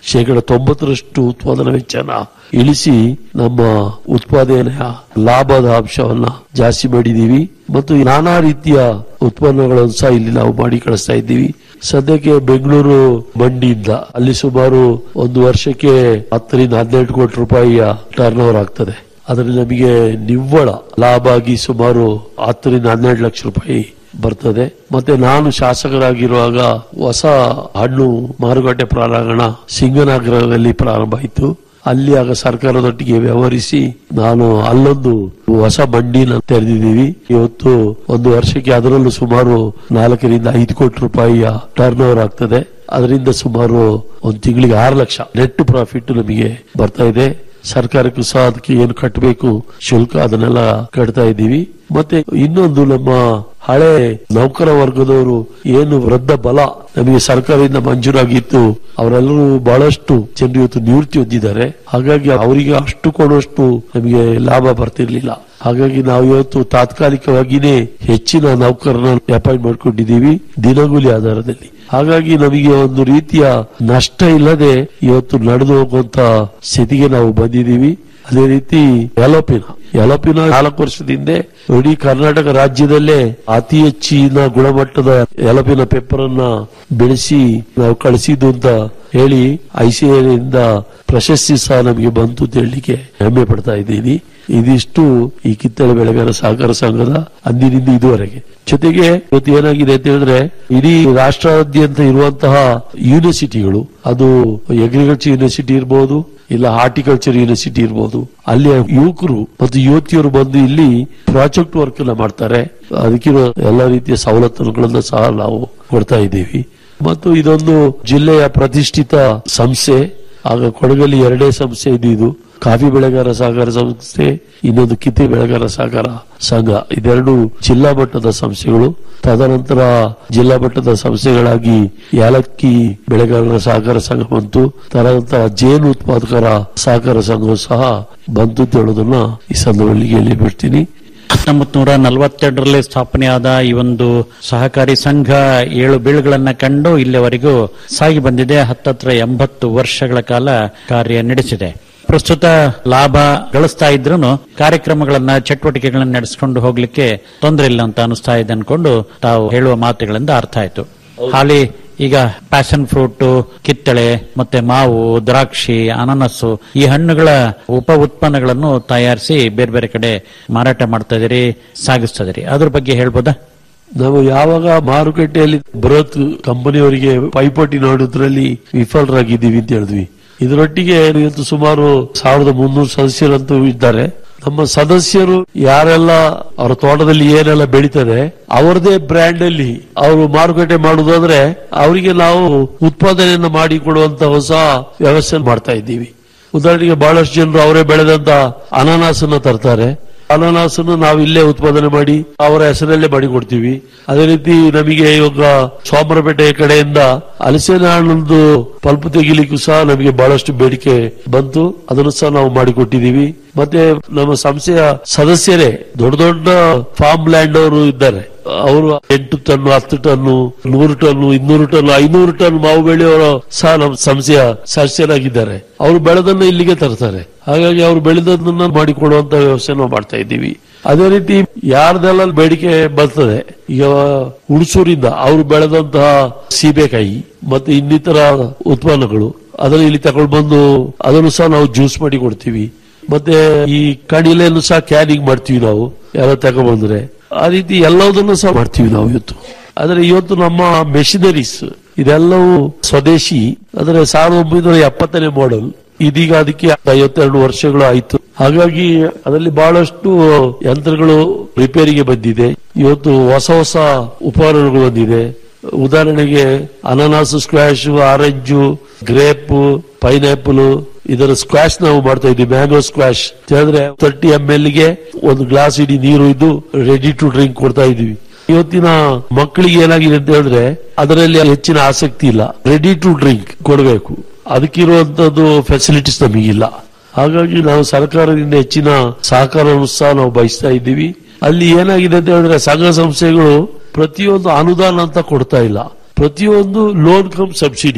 ಶೇಕಡ ತೊಂಬತ್ತರಷ್ಟು ಉತ್ಪಾದನಾ ವೆಚ್ಚನ ಇಳಿಸಿ ನಮ್ಮ ಉತ್ಪಾದನೆಯ ಲಾಭದ ಅಂಶವನ್ನ ಜಾಸ್ತಿ ಮಾಡಿದೀವಿ ಮತ್ತು ನಾನಾ ರೀತಿಯ ಉತ್ಪನ್ನಗಳನ್ನು ಸಹ ಇಲ್ಲಿ ನಾವು ಮಾಡಿ ಕಳಿಸ್ತಾ ಇದ್ದೀವಿ ಸದ್ಯಕ್ಕೆ ಬೆಂಗಳೂರು ಮಂಡಿಯಿಂದ ಅಲ್ಲಿ ಸುಮಾರು ಒಂದು ವರ್ಷಕ್ಕೆ ಹತ್ತರಿಂದ ಹನ್ನೆರಡು ಕೋಟಿ ರೂಪಾಯಿಯ ಟರ್ನ್ ಓವರ್ ಆಗ್ತದೆ ಅದರಲ್ಲಿ ನಮಗೆ ನಿವ್ವಳ ಲಾಭ ಆಗಿ ಸುಮಾರು ಹತ್ತರಿಂದ ಹನ್ನೆರಡು ಲಕ್ಷ ರೂಪಾಯಿ ಬರ್ತದೆ ಮತ್ತೆ ನಾನು ಶಾಸಕರಾಗಿರುವಾಗ ಹೊಸ ಹಣ್ಣು ಮಾರುಕಟ್ಟೆ ಪ್ರಾರಂಭ ಸಿಂಗನಗರದಲ್ಲಿ ಪ್ರಾರಂಭ ಆಯಿತು ಅಲ್ಲಿ ಆಗ ಸರ್ಕಾರದೊಟ್ಟಿಗೆ ವ್ಯವಹರಿಸಿ ನಾನು ಅಲ್ಲೊಂದು ಹೊಸ ಮಂಡಿನ ತೆರೆದಿದ್ದೀವಿ ಇವತ್ತು ಒಂದು ವರ್ಷಕ್ಕೆ ಅದರಲ್ಲೂ ಸುಮಾರು ನಾಲ್ಕರಿಂದ ಐದು ಕೋಟಿ ರೂಪಾಯಿಯ ಟರ್ನ್ ಓವರ್ ಆಗ್ತದೆ ಅದರಿಂದ ಸುಮಾರು ಒಂದು ತಿಂಗಳಿಗೆ ಆರು ಲಕ್ಷ ನೆಟ್ ಪ್ರಾಫಿಟ್ ನಮಗೆ ಬರ್ತಾ ಇದೆ ಸರ್ಕಾರಕ್ಕೂ ಸಹ ಅದಕ್ಕೆ ಏನು ಕಟ್ಟಬೇಕು ಶುಲ್ಕ ಅದನ್ನೆಲ್ಲ ಕಟ್ತಾ ಇದ್ದೀವಿ ಮತ್ತೆ ಇನ್ನೊಂದು ನಮ್ಮ ಹಳೆ ನೌಕರ ವರ್ಗದವರು ಏನು ವೃದ್ಧ ಬಲ ನಮಗೆ ಸರ್ಕಾರದಿಂದ ಮಂಜೂರಾಗಿತ್ತು ಅವರೆಲ್ಲರೂ ಬಹಳಷ್ಟು ಜನರು ಇವತ್ತು ನಿವೃತ್ತಿ ಹೊಂದಿದ್ದಾರೆ ಹಾಗಾಗಿ ಅವರಿಗೆ ಅಷ್ಟು ಕೊಡುವಷ್ಟು ನಮಗೆ ಲಾಭ ಬರ್ತಿರ್ಲಿಲ್ಲ ಹಾಗಾಗಿ ನಾವು ಇವತ್ತು ತಾತ್ಕಾಲಿಕವಾಗಿನೇ ಹೆಚ್ಚಿನ ನೌಕರನ ಅಪಾಯಿಂಟ್ ಮಾಡ್ಕೊಂಡಿದ್ದೀವಿ ದಿನಗೂಲಿ ಆಧಾರದಲ್ಲಿ ಹಾಗಾಗಿ ನಮಗೆ ಒಂದು ರೀತಿಯ ನಷ್ಟ ಇಲ್ಲದೆ ಇವತ್ತು ನಡೆದು ಹೋಗುವಂತ ಸ್ಥಿತಿಗೆ ನಾವು ಬಂದಿದ್ದೀವಿ ಅದೇ ರೀತಿ ಎಲೋಪಿನ ಎಲೋಪಿನ ನಾಲ್ಕು ವರ್ಷದಿಂದ ಇಡೀ ಕರ್ನಾಟಕ ರಾಜ್ಯದಲ್ಲೇ ಅತಿ ಹೆಚ್ಚಿನ ಗುಣಮಟ್ಟದ ಎಲಪಿನ ಪೇಪರ್ ಅನ್ನ ಬೆಳೆಸಿ ನಾವು ಕಳಿಸಿದ್ದು ಅಂತ ಹೇಳಿ ಐಸಿಐನಿಂದ ಪ್ರಶಸ್ತಿ ಸಹ ನಮಗೆ ಬಂತು ಅಂತ ಹೇಳಲಿಕ್ಕೆ ಹೆಮ್ಮೆ ಪಡ್ತಾ ಇದ್ದೀನಿ ಇದಿಷ್ಟು ಈ ಕಿತ್ತಳೆ ಬೆಳೆಗಾರ ಸಹಕಾರ ಸಂಘದ ಅಂದಿನಿಂದ ಇದುವರೆಗೆ ಜೊತೆಗೆ ಇವತ್ತು ಏನಾಗಿದೆ ಅಂತ ಹೇಳಿದ್ರೆ ಇಡೀ ರಾಷ್ಟ್ರಾದ್ಯಂತ ಇರುವಂತಹ ಯೂನಿವರ್ಸಿಟಿಗಳು ಅದು ಅಗ್ರಿಕಲ್ಚರ್ ಯೂನಿವರ್ಸಿಟಿ ಇರಬಹುದು ಇಲ್ಲ ಹಾರ್ಟಿಕಲ್ಚರ್ ಯೂನಿವರ್ಸಿಟಿ ಇರಬಹುದು ಅಲ್ಲಿಯ ಯುವಕರು ಮತ್ತು ಯುವತಿಯರು ಬಂದು ಇಲ್ಲಿ ಪ್ರಾಜೆಕ್ಟ್ ವರ್ಕ್ ಎಲ್ಲ ಮಾಡ್ತಾರೆ ಅದಕ್ಕಿರೋ ಎಲ್ಲ ರೀತಿಯ ಸವಲತ್ತುಗಳನ್ನ ಸಹ ನಾವು ಕೊಡ್ತಾ ಇದ್ದೀವಿ ಮತ್ತು ಇದೊಂದು ಜಿಲ್ಲೆಯ ಪ್ರತಿಷ್ಠಿತ ಸಂಸ್ಥೆ ಆಗ ಕೊಡಗಲ್ಲಿ ಎರಡೇ ಸಂಸ್ಥೆ ಇದು ಇದು ಕಾಫಿ ಬೆಳೆಗಾರ ಸಹಕಾರ ಸಂಸ್ಥೆ ಇನ್ನೊಂದು ಕಿತ್ತಿ ಬೆಳೆಗಾರ ಸಹಕಾರ ಸಂಘ ಇದೆರಡು ಜಿಲ್ಲಾ ಮಟ್ಟದ ಸಂಸ್ಥೆಗಳು ತದನಂತರ ಜಿಲ್ಲಾ ಮಟ್ಟದ ಸಂಸ್ಥೆಗಳಾಗಿ ಯಾಲಕ್ಕಿ ಬೆಳೆಗಾರರ ಸಹಕಾರ ಸಂಘ ಬಂತು ತದನಂತರ ಜೇನು ಉತ್ಪಾದಕರ ಸಹಕಾರ ಸಂಘವು ಸಹ ಬಂತು ಅಂತ ಹೇಳೋದನ್ನ ಈ ಸಂದರ್ಭದಲ್ಲಿ ಹೇಳಿ ಬಿಡ್ತೀನಿ ಹತ್ತೊಂಬತ್ ನೂರ ನಲವತ್ತೆರಡರಲ್ಲಿ ಸ್ಥಾಪನೆಯಾದ ಈ ಒಂದು ಸಹಕಾರಿ ಸಂಘ ಏಳು ಬೀಳುಗಳನ್ನ ಕಂಡು ಇಲ್ಲಿವರೆಗೂ ಸಾಗಿ ಬಂದಿದೆ ಹತ್ತತ್ರ ಎಂಬತ್ತು ವರ್ಷಗಳ ಕಾಲ ಕಾರ್ಯ ನಡೆಸಿದೆ ಪ್ರಸ್ತುತ ಲಾಭ ಗಳಿಸ್ತಾ ಇದ್ರು ಕಾರ್ಯಕ್ರಮಗಳನ್ನ ಚಟುವಟಿಕೆಗಳನ್ನ ನಡೆಸಿಕೊಂಡು ಹೋಗ್ಲಿಕ್ಕೆ ತೊಂದರೆ ಇಲ್ಲ ಅಂತ ಅನಿಸ್ತಾ ಇದೆ ಅನ್ಕೊಂಡು ತಾವು ಹೇಳುವ ಮಾತುಗಳಿಂದ ಅರ್ಥ ಆಯ್ತು ಹಾಲಿ ಈಗ ಪ್ಯಾಷನ್ ಫ್ರೂಟ್ ಕಿತ್ತಳೆ ಮತ್ತೆ ಮಾವು ದ್ರಾಕ್ಷಿ ಅನಾನಸ್ಸು ಈ ಹಣ್ಣುಗಳ ಉಪ ಉತ್ಪನ್ನಗಳನ್ನು ತಯಾರಿಸಿ ಬೇರೆ ಬೇರೆ ಕಡೆ ಮಾರಾಟ ಮಾಡ್ತಾ ಇದೀರಿ ಸಾಗಿಸ್ತಾ ಇದೀರಿ ಅದ್ರ ಬಗ್ಗೆ ಹೇಳ್ಬೋದಾ ನಾವು ಯಾವಾಗ ಮಾರುಕಟ್ಟೆಯಲ್ಲಿ ಬೃಹತ್ ಕಂಪನಿಯವರಿಗೆ ಪೈಪೋಟಿ ನೋಡೋದ್ರಲ್ಲಿ ವಿಫಲರಾಗಿದ್ದೀವಿ ಅಂತ ಹೇಳಿದ್ವಿ ಇದರೊಟ್ಟಿಗೆ ಇವತ್ತು ಸುಮಾರು ಸಾವಿರದ ಮುನ್ನೂರು ಸದಸ್ಯರಂತೂ ಇದ್ದಾರೆ ನಮ್ಮ ಸದಸ್ಯರು ಯಾರೆಲ್ಲ ಅವರ ತೋಟದಲ್ಲಿ ಏನೆಲ್ಲ ಬೆಳೀತದೆ ಅವರದೇ ಬ್ರ್ಯಾಂಡ್ ಅಲ್ಲಿ ಅವರು ಮಾರುಕಟ್ಟೆ ಮಾಡುವುದಾದ್ರೆ ಅವರಿಗೆ ನಾವು ಉತ್ಪಾದನೆಯನ್ನು ಮಾಡಿ ಕೊಡುವಂತ ಹೊಸ ವ್ಯವಸ್ಥೆ ಮಾಡ್ತಾ ಇದ್ದೀವಿ ಉದಾಹರಣೆಗೆ ಬಹಳಷ್ಟು ಜನರು ಅವರೇ ಬೆಳೆದಂತ ಅನಾನಸನ್ನ ತರ್ತಾರೆ ಅನಾನಸನ್ನು ನಾವು ಇಲ್ಲೇ ಉತ್ಪಾದನೆ ಮಾಡಿ ಅವರ ಹೆಸರಲ್ಲೇ ಮಾಡಿ ಕೊಡ್ತೀವಿ ಅದೇ ರೀತಿ ನಮಗೆ ಇವಾಗ ಸೋಮರಪೇಟೆ ಕಡೆಯಿಂದ ಹಲಸಿನ ಹಣ್ಣೊಂದು ಪಲ್ಪ್ ತೆಗಿಲಿಕ್ಕೂ ಸಹ ನಮಗೆ ಬಹಳಷ್ಟು ಬೇಡಿಕೆ ಬಂತು ಅದನ್ನು ಸಹ ನಾವು ಮಾಡಿಕೊಟ್ಟಿದ್ದೀವಿ ಮತ್ತೆ ನಮ್ಮ ಸಂಸ್ಥೆಯ ಸದಸ್ಯರೇ ದೊಡ್ಡ ದೊಡ್ಡ ಫಾರ್ಮ್ ಲ್ಯಾಂಡ್ ಅವರು ಇದ್ದಾರೆ ಅವರು ಎಂಟು ಟನ್ ಹತ್ತು ಟನ್ನು ನೂರು ಟನ್ನು ಇನ್ನೂರು ಟನ್ ಐನೂರು ಟನ್ ಮಾವು ಬೆಳೆಯುವವರು ಸಹ ನಮ್ಮ ಸಂಸ್ಥೆಯ ಸದಸ್ಯರಾಗಿದ್ದಾರೆ ಅವರು ಬೆಳೆದನ್ನು ಇಲ್ಲಿಗೆ ತರ್ತಾರೆ ಹಾಗಾಗಿ ಅವರು ಬೆಳೆದದನ್ನ ಮಾಡಿಕೊಡುವಂತ ವ್ಯವಸ್ಥೆ ನಾವು ಮಾಡ್ತಾ ಇದ್ದೀವಿ ಅದೇ ರೀತಿ ಯಾರ್ದೆಲ್ಲ ಬೇಡಿಕೆ ಬರ್ತದೆ ಈಗ ಹುಣಸೂರಿಂದ ಅವರು ಬೆಳೆದಂತಹ ಸೀಬೆಕಾಯಿ ಮತ್ತೆ ಇನ್ನಿತರ ಉತ್ಪನ್ನಗಳು ಅದನ್ನು ಇಲ್ಲಿ ತಗೊಂಡು ಬಂದು ಅದನ್ನು ಸಹ ನಾವು ಜ್ಯೂಸ್ ಮಾಡಿ ಕೊಡ್ತೀವಿ ಮತ್ತೆ ಈ ಕಣಿಲೆಯನ್ನು ಸಹ ಕ್ಯಾನಿಂಗ್ ಮಾಡ್ತೀವಿ ನಾವು ಯಾರೋ ತಗೊಂಡ್ಬಂದ್ರೆ ಆ ರೀತಿ ಎಲ್ಲದನ್ನು ಸಹ ಮಾಡ್ತೀವಿ ನಾವು ಇವತ್ತು ಆದ್ರೆ ಇವತ್ತು ನಮ್ಮ ಮೆಷಿನರೀಸ್ ಇದೆಲ್ಲವೂ ಸ್ವದೇಶಿ ಅಂದ್ರೆ ಸಾವಿರದ ಒಂಬೈನೂರ ಎಪ್ಪತ್ತನೇ ಮಾಡೆಲ್ ಇದೀಗ ಅದಕ್ಕೆ ಐವತ್ತೆರಡು ವರ್ಷಗಳು ಆಯ್ತು ಹಾಗಾಗಿ ಅದರಲ್ಲಿ ಬಹಳಷ್ಟು ಯಂತ್ರಗಳು ರಿಪೇರಿಗೆ ಬಂದಿದೆ ಇವತ್ತು ಹೊಸ ಹೊಸ ಉಪಕರಣಗಳು ಬಂದಿದೆ ಉದಾಹರಣೆಗೆ ಅನಾನಸ್ ಸ್ಕ್ವಾಶ್ ಆರೆಂಜು ಗ್ರೇಪ್ ಪೈನಾಪಲ್ ಇದರ ಸ್ಕ್ವಾಶ್ ನಾವು ಮಾಡ್ತಾ ಇದ್ವಿ ಮ್ಯಾಂಗೋ ಸ್ಕ್ವಾಶ್ ಹೇಳಿದ್ರೆ ತರ್ಟಿ ಎಂ ಎಲ್ ಗೆ ಒಂದು ಗ್ಲಾಸ್ ಇಡೀ ನೀರು ಇದ್ದು ರೆಡಿ ಟು ಡ್ರಿಂಕ್ ಕೊಡ್ತಾ ಇದೀವಿ ಇವತ್ತಿನ ಮಕ್ಕಳಿಗೆ ಏನಾಗಿದೆ ಅಂತ ಹೇಳಿದ್ರೆ ಅದರಲ್ಲಿ ಹೆಚ್ಚಿನ ಆಸಕ್ತಿ ಇಲ್ಲ ರೆಡಿ ಟು ಡ್ರಿಂಕ್ ಕೊಡಬೇಕು ಅದಕ್ಕಿರುವಂತದ್ದು ಫೆಸಿಲಿಟೀಸ್ ನಮಗಿಲ್ಲ ಹಾಗಾಗಿ ನಾವು ಸರ್ಕಾರದಿಂದ ಹೆಚ್ಚಿನ ಸಹಕಾರವನ್ನು ಸಹ ನಾವು ಬಯಸ್ತಾ ಇದ್ದೀವಿ ಅಲ್ಲಿ ಏನಾಗಿದೆ ಅಂತ ಹೇಳಿದ್ರೆ ಸಂಘ ಸಂಸ್ಥೆಗಳು ಪ್ರತಿಯೊಂದು ಅನುದಾನ ಅಂತ ಕೊಡ್ತಾ ಇಲ್ಲ ಪ್ರತಿಯೊಂದು ಲೋನ್ ಕಮ್ ಸಬ್ಸಿಡಿ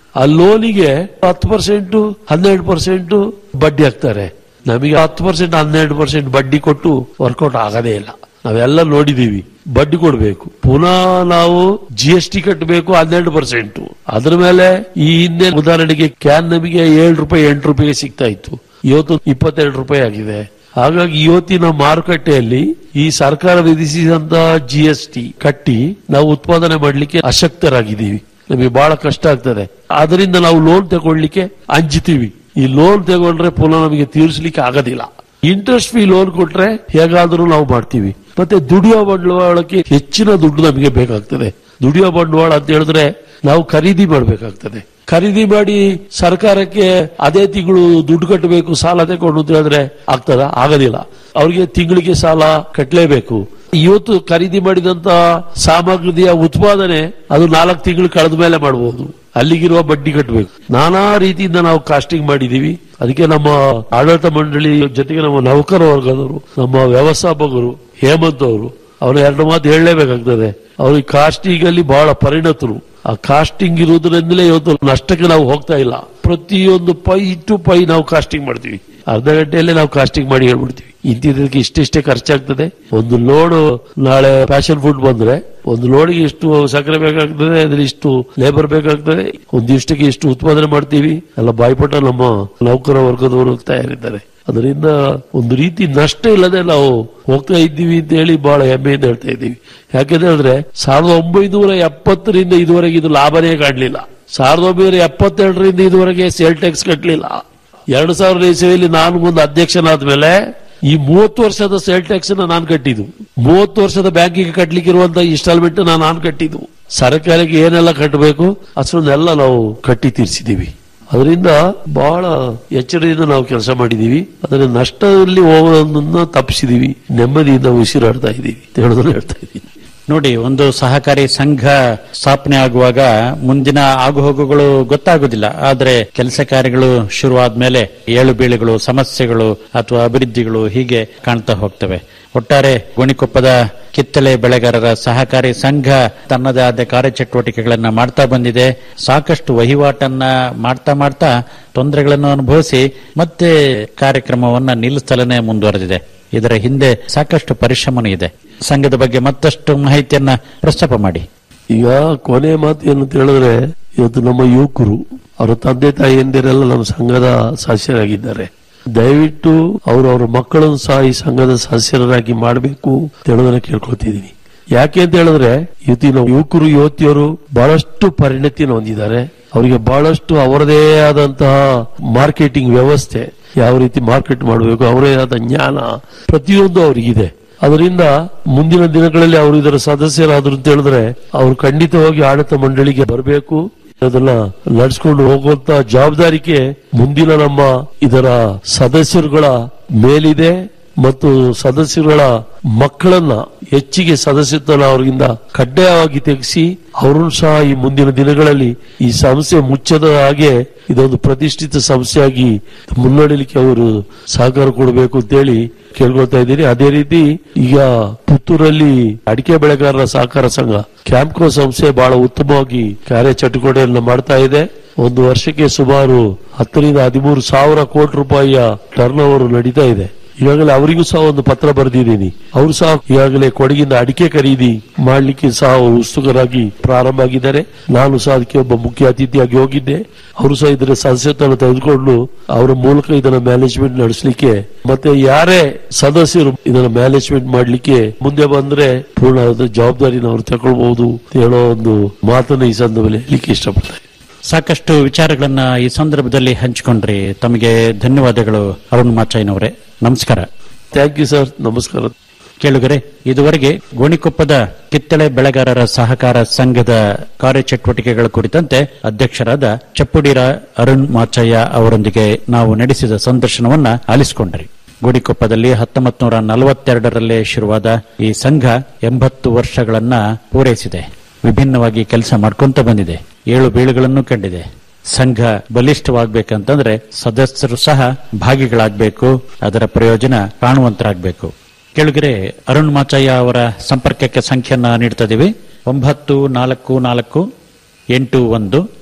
ಆ ಲೋನಿಗೆ ಹತ್ತು ಪರ್ಸೆಂಟ್ ಹನ್ನೆರಡು ಪರ್ಸೆಂಟ್ ಬಡ್ಡಿ ಹಾಕ್ತಾರೆ ನಮಗೆ ಹತ್ತು ಪರ್ಸೆಂಟ್ ಹನ್ನೆರಡು ಪರ್ಸೆಂಟ್ ಬಡ್ಡಿ ಕೊಟ್ಟು ವರ್ಕೌಟ್ ಆಗದೇ ಇಲ್ಲ ನಾವೆಲ್ಲ ನೋಡಿದೀವಿ ಬಡ್ಡಿ ಕೊಡಬೇಕು ಪುನಃ ನಾವು ಜಿ ಎಸ್ ಟಿ ಕಟ್ಟಬೇಕು ಹನ್ನೆರಡು ಪರ್ಸೆಂಟ್ ಅದ್ರ ಮೇಲೆ ಈ ಹಿಂದೆ ಉದಾಹರಣೆಗೆ ಕ್ಯಾನ್ ನಮಗೆ ಏಳು ರೂಪಾಯಿ ಎಂಟು ರೂಪಾಯಿಗೆ ಸಿಗ್ತಾ ಇತ್ತು ಇವತ್ತು ಇಪ್ಪತ್ತೆರಡು ರೂಪಾಯಿ ಆಗಿದೆ ಹಾಗಾಗಿ ಇವತ್ತಿನ ಮಾರುಕಟ್ಟೆಯಲ್ಲಿ ಈ ಸರ್ಕಾರ ವಿಧಿಸಿದಂತ ಜಿ ಎಸ್ ಟಿ ಕಟ್ಟಿ ನಾವು ಉತ್ಪಾದನೆ ಮಾಡಲಿಕ್ಕೆ ಅಶಕ್ತರಾಗಿದ್ದೀವಿ ನಮಗೆ ಬಹಳ ಕಷ್ಟ ಆಗ್ತದೆ ಅದರಿಂದ ನಾವು ಲೋನ್ ತಗೊಳ್ಳಿಕ್ಕೆ ಅಂಜುತ್ತೀವಿ ಈ ಲೋನ್ ತಗೊಂಡ್ರೆ ಪುನಃ ನಮಗೆ ತೀರಿಸಲಿಕ್ಕೆ ಆಗೋದಿಲ್ಲ ಇಂಟ್ರೆಸ್ಟ್ ಫ್ರೀ ಲೋನ್ ಕೊಟ್ರೆ ಹೇಗಾದ್ರೂ ನಾವು ಮಾಡ್ತೀವಿ ಮತ್ತೆ ದುಡಿಯೋ ಬಂಡವಾಳಕ್ಕೆ ಹೆಚ್ಚಿನ ದುಡ್ಡು ನಮಗೆ ಬೇಕಾಗ್ತದೆ ದುಡಿಯೋ ಬಂಡವಾಳ ಅಂತ ಹೇಳಿದ್ರೆ ನಾವು ಖರೀದಿ ಮಾಡಬೇಕಾಗ್ತದೆ ಖರೀದಿ ಮಾಡಿ ಸರ್ಕಾರಕ್ಕೆ ಅದೇ ತಿಂಗಳು ದುಡ್ಡು ಕಟ್ಟಬೇಕು ಸಾಲ ತಗೊಂಡು ಅಂತ ಹೇಳಿದ್ರೆ ಆಗ್ತದ ಆಗೋದಿಲ್ಲ ಅವ್ರಿಗೆ ತಿಂಗಳಿಗೆ ಸಾಲ ಕಟ್ಟಲೇಬೇಕು ಇವತ್ತು ಖರೀದಿ ಮಾಡಿದಂತ ಸಾಮಗ್ರಿಯ ಉತ್ಪಾದನೆ ಅದು ನಾಲ್ಕು ತಿಂಗಳು ಕಳೆದ ಮೇಲೆ ಮಾಡಬಹುದು ಅಲ್ಲಿಗಿರುವ ಬಡ್ಡಿ ಕಟ್ಟಬೇಕು ನಾನಾ ರೀತಿಯಿಂದ ನಾವು ಕಾಸ್ಟಿಂಗ್ ಮಾಡಿದೀವಿ ಅದಕ್ಕೆ ನಮ್ಮ ಆಡಳಿತ ಮಂಡಳಿ ಜೊತೆಗೆ ನಮ್ಮ ನೌಕರ ವರ್ಗದವರು ನಮ್ಮ ವ್ಯವಸ್ಥಾಪಕರು ಹೇಮಂತ್ ಅವರು ಅವ್ರ ಎರಡು ಮಾತು ಹೇಳಲೇಬೇಕಾಗ್ತದೆ ಅವ್ರಿಗೆ ಕಾಸ್ಟಿಂಗ್ ಅಲ್ಲಿ ಬಹಳ ಪರಿಣತರು ಆ ಕಾಸ್ಟಿಂಗ್ ಇರುವುದರಿಂದಲೇ ಇವತ್ತು ನಷ್ಟಕ್ಕೆ ನಾವು ಹೋಗ್ತಾ ಇಲ್ಲ ಪ್ರತಿಯೊಂದು ಪೈ ಟು ಪೈ ನಾವು ಕಾಸ್ಟಿಂಗ್ ಮಾಡ್ತೀವಿ ಅರ್ಧ ಗಂಟೆಯಲ್ಲೇ ನಾವು ಕಾಸ್ಟಿಂಗ್ ಮಾಡಿ ಹೇಳ್ಬಿಡ್ತೀವಿ ಇಂತಿದ್ದಕ್ಕೆ ಇಷ್ಟಿಷ್ಟೇ ಖರ್ಚಾಗ್ತದೆ ಒಂದು ಲೋಡ್ ನಾಳೆ ಫ್ಯಾಷನ್ ಫುಡ್ ಬಂದ್ರೆ ಒಂದು ಲೋಡ್ಗೆ ಇಷ್ಟು ಸಕ್ಕರೆ ಬೇಕಾಗ್ತದೆ ಅದ್ರ ಇಷ್ಟು ಲೇಬರ್ ಬೇಕಾಗ್ತದೆ ಒಂದಿಷ್ಟಕ್ಕೆ ಇಷ್ಟು ಉತ್ಪಾದನೆ ಮಾಡ್ತೀವಿ ಎಲ್ಲ ಬಾಯ್ಪಟ್ಟ ನಮ್ಮ ನೌಕರ ವರ್ಗದವರು ತಯಾರಿದ್ದಾರೆ ಅದರಿಂದ ಒಂದು ರೀತಿ ನಷ್ಟ ಇಲ್ಲದೆ ನಾವು ಹೋಗ್ತಾ ಇದ್ದೀವಿ ಅಂತ ಹೇಳಿ ಬಹಳ ಹೆಮ್ಮೆಯಿಂದ ಹೇಳ್ತಾ ಇದ್ದೀವಿ ಯಾಕೆಂತ ಹೇಳಿದ್ರೆ ಸಾವಿರದ ಒಂಬೈನೂರ ಎಪ್ಪತ್ತರಿಂದ ಇದುವರೆಗೆ ಇದು ಲಾಭನೇ ಕಾಣಲಿಲ್ಲ ಸಾವಿರದ ಒಂಬೈನೂರ ಎಪ್ಪತ್ತೆರಡರಿಂದ ಇದುವರೆಗೆ ಸೇಲ್ ಟ್ಯಾಕ್ಸ್ ಕಟ್ಟಲಿಲ್ಲ ಎರಡು ಸಾವಿರದ ಇಸವಿಯಲ್ಲಿ ನಾನು ಒಂದು ಅಧ್ಯಕ್ಷನಾದ ಮೇಲೆ ಈ ಮೂವತ್ತು ವರ್ಷದ ಸೇಲ್ ಟ್ಯಾಕ್ಸ್ ನಾನು ಕಟ್ಟಿದ್ದು ಮೂವತ್ತು ವರ್ಷದ ಬ್ಯಾಂಕಿಗೆ ಕಟ್ಲಿಕ್ಕೆ ಇರುವಂತ ಇನ್ಸ್ಟಾಲ್ಮೆಂಟ್ ನಾನು ಕಟ್ಟಿದ್ದು ಸರ್ಕಾರಕ್ಕೆ ಏನೆಲ್ಲ ಕಟ್ಟಬೇಕು ಅಷ್ಟೊಂದೆಲ್ಲ ನಾವು ಕಟ್ಟಿ ತೀರಿಸಿದೀವಿ ಅದರಿಂದ ಬಹಳ ಎಚ್ಚರಿಕೆಯಿಂದ ನಾವು ಕೆಲಸ ಮಾಡಿದೀವಿ ಅದರ ನಷ್ಟದಲ್ಲಿ ಹೋಗೋದನ್ನ ತಪ್ಪಿಸಿದೀವಿ ನೆಮ್ಮದಿಯಿಂದ ಉಸಿರಾಡ್ತಾ ಇದ್ದೀವಿ ಅಂತ ಹೇಳೋದನ್ನ ಹೇಳ್ತಾ ಇದ್ದೀವಿ ನೋಡಿ ಒಂದು ಸಹಕಾರಿ ಸಂಘ ಸ್ಥಾಪನೆ ಆಗುವಾಗ ಮುಂದಿನ ಆಗುಹೋಗುಗಳು ಗೊತ್ತಾಗುದಿಲ್ಲ ಆದ್ರೆ ಕೆಲಸ ಕಾರ್ಯಗಳು ಶುರುವಾದ್ಮೇಲೆ ಏಳು ಬೀಳುಗಳು ಸಮಸ್ಯೆಗಳು ಅಥವಾ ಅಭಿವೃದ್ಧಿಗಳು ಹೀಗೆ ಕಾಣ್ತಾ ಹೋಗ್ತವೆ ಒಟ್ಟಾರೆ ಗೋಣಿಕೊಪ್ಪದ ಕಿತ್ತಳೆ ಬೆಳೆಗಾರರ ಸಹಕಾರಿ ಸಂಘ ತನ್ನದೇ ಆದ ಕಾರ್ಯಚಟುವಟಿಕೆಗಳನ್ನ ಮಾಡ್ತಾ ಬಂದಿದೆ ಸಾಕಷ್ಟು ವಹಿವಾಟನ್ನ ಮಾಡ್ತಾ ಮಾಡ್ತಾ ತೊಂದರೆಗಳನ್ನು ಅನುಭವಿಸಿ ಮತ್ತೆ ಕಾರ್ಯಕ್ರಮವನ್ನ ನಿಲ್ಲಿಸ್ತಲೇ ಮುಂದುವರೆದಿದೆ ಇದರ ಹಿಂದೆ ಸಾಕಷ್ಟು ಪರಿಶ್ರಮನೂ ಇದೆ ಸಂಘದ ಬಗ್ಗೆ ಮತ್ತಷ್ಟು ಮಾಹಿತಿಯನ್ನ ಪ್ರಸ್ತಾಪ ಮಾಡಿ ಈಗ ಕೊನೆ ಮಾತು ಏನು ಅಂತ ಹೇಳಿದ್ರೆ ಇವತ್ತು ನಮ್ಮ ಯುವಕರು ಅವರ ತಂದೆ ತಾಯಿಯಂದಿರೆಲ್ಲ ನಮ್ಮ ಸಂಘದ ಸದಸ್ಯರಾಗಿದ್ದಾರೆ ದಯವಿಟ್ಟು ಅವರು ಅವರ ಮಕ್ಕಳನ್ನು ಸಹ ಈ ಸಂಘದ ಸದಸ್ಯರಾಗಿ ಮಾಡಬೇಕು ಅಂತ ಹೇಳೋದನ್ನ ಕೇಳ್ಕೊಳ್ತಿದ್ದೀನಿ ಯಾಕೆ ಅಂತ ಹೇಳಿದ್ರೆ ಇವತ್ತಿನ ಯುವಕರು ಯುವತಿಯರು ಬಹಳಷ್ಟು ಪರಿಣತಿಯನ್ನು ಹೊಂದಿದ್ದಾರೆ ಅವರಿಗೆ ಬಹಳಷ್ಟು ಅವರದೇ ಆದಂತಹ ಮಾರ್ಕೆಟಿಂಗ್ ವ್ಯವಸ್ಥೆ ಯಾವ ರೀತಿ ಮಾರ್ಕೆಟ್ ಮಾಡಬೇಕು ಅವರೇ ಆದ ಜ್ಞಾನ ಪ್ರತಿಯೊಂದು ಅವರಿಗಿದೆ ಅದರಿಂದ ಮುಂದಿನ ದಿನಗಳಲ್ಲಿ ಅವರು ಇದರ ಸದಸ್ಯರಾದ್ರು ಅಂತ ಹೇಳಿದ್ರೆ ಅವರು ಖಂಡಿತವಾಗಿ ಆಡಳಿತ ಮಂಡಳಿಗೆ ಬರಬೇಕು ಅದನ್ನ ನಡೆಸ್ಕೊಂಡು ಹೋಗುವಂತ ಜವಾಬ್ದಾರಿಕೆ ಮುಂದಿನ ನಮ್ಮ ಇದರ ಸದಸ್ಯರುಗಳ ಮೇಲಿದೆ ಮತ್ತು ಸದಸ್ಯರುಗಳ ಮಕ್ಕಳನ್ನ ಹೆಚ್ಚಿಗೆ ಸದಸ್ಯತ್ವನ ಅವರಿಂದ ಕಡ್ಡಾಯವಾಗಿ ತೆಗೆಸಿ ಅವರನ್ನು ಸಹ ಈ ಮುಂದಿನ ದಿನಗಳಲ್ಲಿ ಈ ಸಂಸ್ಥೆ ಮುಚ್ಚದ ಹಾಗೆ ಇದೊಂದು ಪ್ರತಿಷ್ಠಿತ ಸಂಸ್ಥೆಯಾಗಿ ಮುನ್ನಡೆಯಲಿಕ್ಕೆ ಅವರು ಸಹಕಾರ ಕೊಡಬೇಕು ಅಂತೇಳಿ ಕೇಳ್ಕೊಳ್ತಾ ಇದ್ದೀನಿ ಅದೇ ರೀತಿ ಈಗ ಪುತ್ತೂರಲ್ಲಿ ಅಡಿಕೆ ಬೆಳೆಗಾರರ ಸಹಕಾರ ಸಂಘ ಕ್ಯಾಂಪ್ಕೋ ಸಂಸ್ಥೆ ಬಹಳ ಉತ್ತಮವಾಗಿ ಕಾರ್ಯಚಟುವಟಿಕೆಯನ್ನು ಮಾಡ್ತಾ ಇದೆ ಒಂದು ವರ್ಷಕ್ಕೆ ಸುಮಾರು ಹತ್ತರಿಂದ ಹದಿಮೂರು ಸಾವಿರ ಕೋಟಿ ರೂಪಾಯಿಯ ಟರ್ನ್ ಓವರ್ ನಡೀತಾ ಇದೆ ಈಗಾಗಲೇ ಅವರಿಗೂ ಸಹ ಒಂದು ಪತ್ರ ಬರೆದಿದ್ದೀನಿ ಅವರು ಸಹ ಈಗಾಗಲೇ ಕೊಡಗಿಂದ ಅಡಿಕೆ ಖರೀದಿ ಮಾಡಲಿಕ್ಕೆ ಸಹ ಅವರು ಉತ್ಸುಕರಾಗಿ ಪ್ರಾರಂಭ ಆಗಿದ್ದಾರೆ ನಾನು ಸಹ ಅದಕ್ಕೆ ಒಬ್ಬ ಮುಖ್ಯ ಅತಿಥಿಯಾಗಿ ಹೋಗಿದ್ದೆ ಅವರು ಸಹ ಇದರ ಸದಸ್ಯತ್ವವನ್ನು ತೆಗೆದುಕೊಂಡು ಅವರ ಮೂಲಕ ಇದನ್ನ ಮ್ಯಾನೇಜ್ಮೆಂಟ್ ನಡೆಸಲಿಕ್ಕೆ ಮತ್ತೆ ಯಾರೇ ಸದಸ್ಯರು ಇದನ್ನ ಮ್ಯಾನೇಜ್ಮೆಂಟ್ ಮಾಡಲಿಕ್ಕೆ ಮುಂದೆ ಬಂದ್ರೆ ಪೂರ್ಣ ಅದರ ಜವಾಬ್ದಾರಿನ ಅವರು ತಗೊಳ್ಬಹುದು ಅಂತ ಹೇಳೋ ಒಂದು ಮಾತನ್ನ ಈ ಸಂದರ್ಭದಲ್ಲಿ ಹೇಳಲಿಕ್ಕೆ ಇಷ್ಟಪಡ್ತಾರೆ ಸಾಕಷ್ಟು ವಿಚಾರಗಳನ್ನ ಈ ಸಂದರ್ಭದಲ್ಲಿ ಹಂಚಿಕೊಂಡ್ರಿ ತಮಗೆ ಧನ್ಯವಾದಗಳು ಅರುಣ್ ಮಾಚಾಯ್ನವರೇ ನಮಸ್ಕಾರ ಥ್ಯಾಂಕ್ ಯು ಸರ್ ನಮಸ್ಕಾರ ಕೇಳುಗರೆ ಇದುವರೆಗೆ ಗೋಣಿಕೊಪ್ಪದ ಕಿತ್ತಳೆ ಬೆಳೆಗಾರರ ಸಹಕಾರ ಸಂಘದ ಕಾರ್ಯಚಟುವಟಿಕೆಗಳ ಕುರಿತಂತೆ ಅಧ್ಯಕ್ಷರಾದ ಚಪ್ಪುಡಿರ ಅರುಣ್ ಮಾಚಯ್ಯ ಅವರೊಂದಿಗೆ ನಾವು ನಡೆಸಿದ ಸಂದರ್ಶನವನ್ನ ಆಲಿಸಿಕೊಂಡ್ರಿ ಗೋಡಿಕೊಪ್ಪದಲ್ಲಿ ಹತ್ತೊಂಬತ್ತು ನೂರ ನಲವತ್ತೆರಡರಲ್ಲೇ ಶುರುವಾದ ಈ ಸಂಘ ಎಂಬತ್ತು ವರ್ಷಗಳನ್ನ ಪೂರೈಸಿದೆ ವಿಭಿನ್ನವಾಗಿ ಕೆಲಸ ಮಾಡ್ಕೊಂತ ಬಂದಿದೆ ಏಳು ಬೀಳುಗಳನ್ನು ಕಂಡಿದೆ ಸಂಘ ಬಲಿಷ್ಠವಾಗಬೇಕಂತಂದ್ರೆ ಸದಸ್ಯರು ಸಹ ಭಾಗಿಗಳಾಗಬೇಕು ಅದರ ಪ್ರಯೋಜನ ಕಾಣುವಂತರಾಗಬೇಕು ಕೆಳಗರೆ ಅರುಣ್ ಮಾಚಯ್ಯ ಅವರ ಸಂಪರ್ಕಕ್ಕೆ ಸಂಖ್ಯೆಯನ್ನ ನೀಡ್ತಾ ಇದೀವಿ ಒಂಬತ್ತು ನಾಲ್ಕು ನಾಲ್ಕು ಎಂಟು ಒಂದು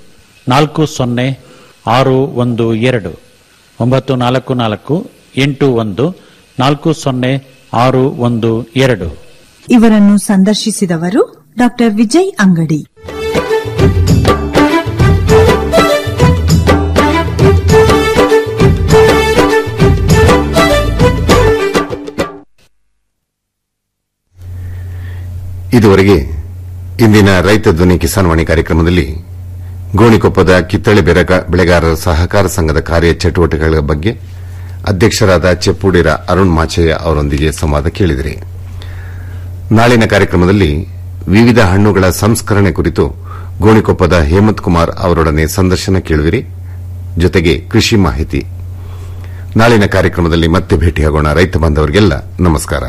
ನಾಲ್ಕು ಸೊನ್ನೆ ಆರು ಒಂದು ಎರಡು ಒಂಬತ್ತು ನಾಲ್ಕು ನಾಲ್ಕು ಎಂಟು ಒಂದು ನಾಲ್ಕು ಸೊನ್ನೆ ಆರು ಒಂದು ಎರಡು ಇವರನ್ನು ಸಂದರ್ಶಿಸಿದವರು ಡಾಕ್ಟರ್ ವಿಜಯ್ ಅಂಗಡಿ ಇದುವರೆಗೆ ಇಂದಿನ ರೈತ ಧ್ವನಿ ಕಿಸಾನ್ ವಾಣಿ ಕಾರ್ಯಕ್ರಮದಲ್ಲಿ ಗೋಣಿಕೊಪ್ಪದ ಕಿತ್ತಳೆ ಬೆರಗ- ಬೆಳೆಗಾರರ ಸಹಕಾರ ಸಂಘದ ಕಾರ್ಯ ಚಟುವಟಿಕೆಗಳ ಬಗ್ಗೆ ಅಧ್ಯಕ್ಷರಾದ ಚೆಪ್ಪುಡಿರ ಅರುಣ್ ಮಾಚಯ್ಯ ಅವರೊಂದಿಗೆ ಸಂವಾದ ಕೇಳಿದಿರಿ ನಾಳಿನ ಕಾರ್ಯಕ್ರಮದಲ್ಲಿ ವಿವಿಧ ಹಣ್ಣುಗಳ ಸಂಸ್ಕರಣೆ ಕುರಿತು ಗೋಣಿಕೊಪ್ಪದ ಹೇಮಂತ್ ಕುಮಾರ್ ಅವರೊಡನೆ ಸಂದರ್ಶನ ಕೇಳುವಿರಿ ಜೊತೆಗೆ ಕೃಷಿ ಮಾಹಿತಿ ನಾಳಿನ ಕಾರ್ಯಕ್ರಮದಲ್ಲಿ ಮತ್ತೆ ಭೇಟಿಯಾಗೋಣ ರೈತ ಬಾಂಧವರಿಗೆಲ್ಲ ನಮಸ್ಕಾರ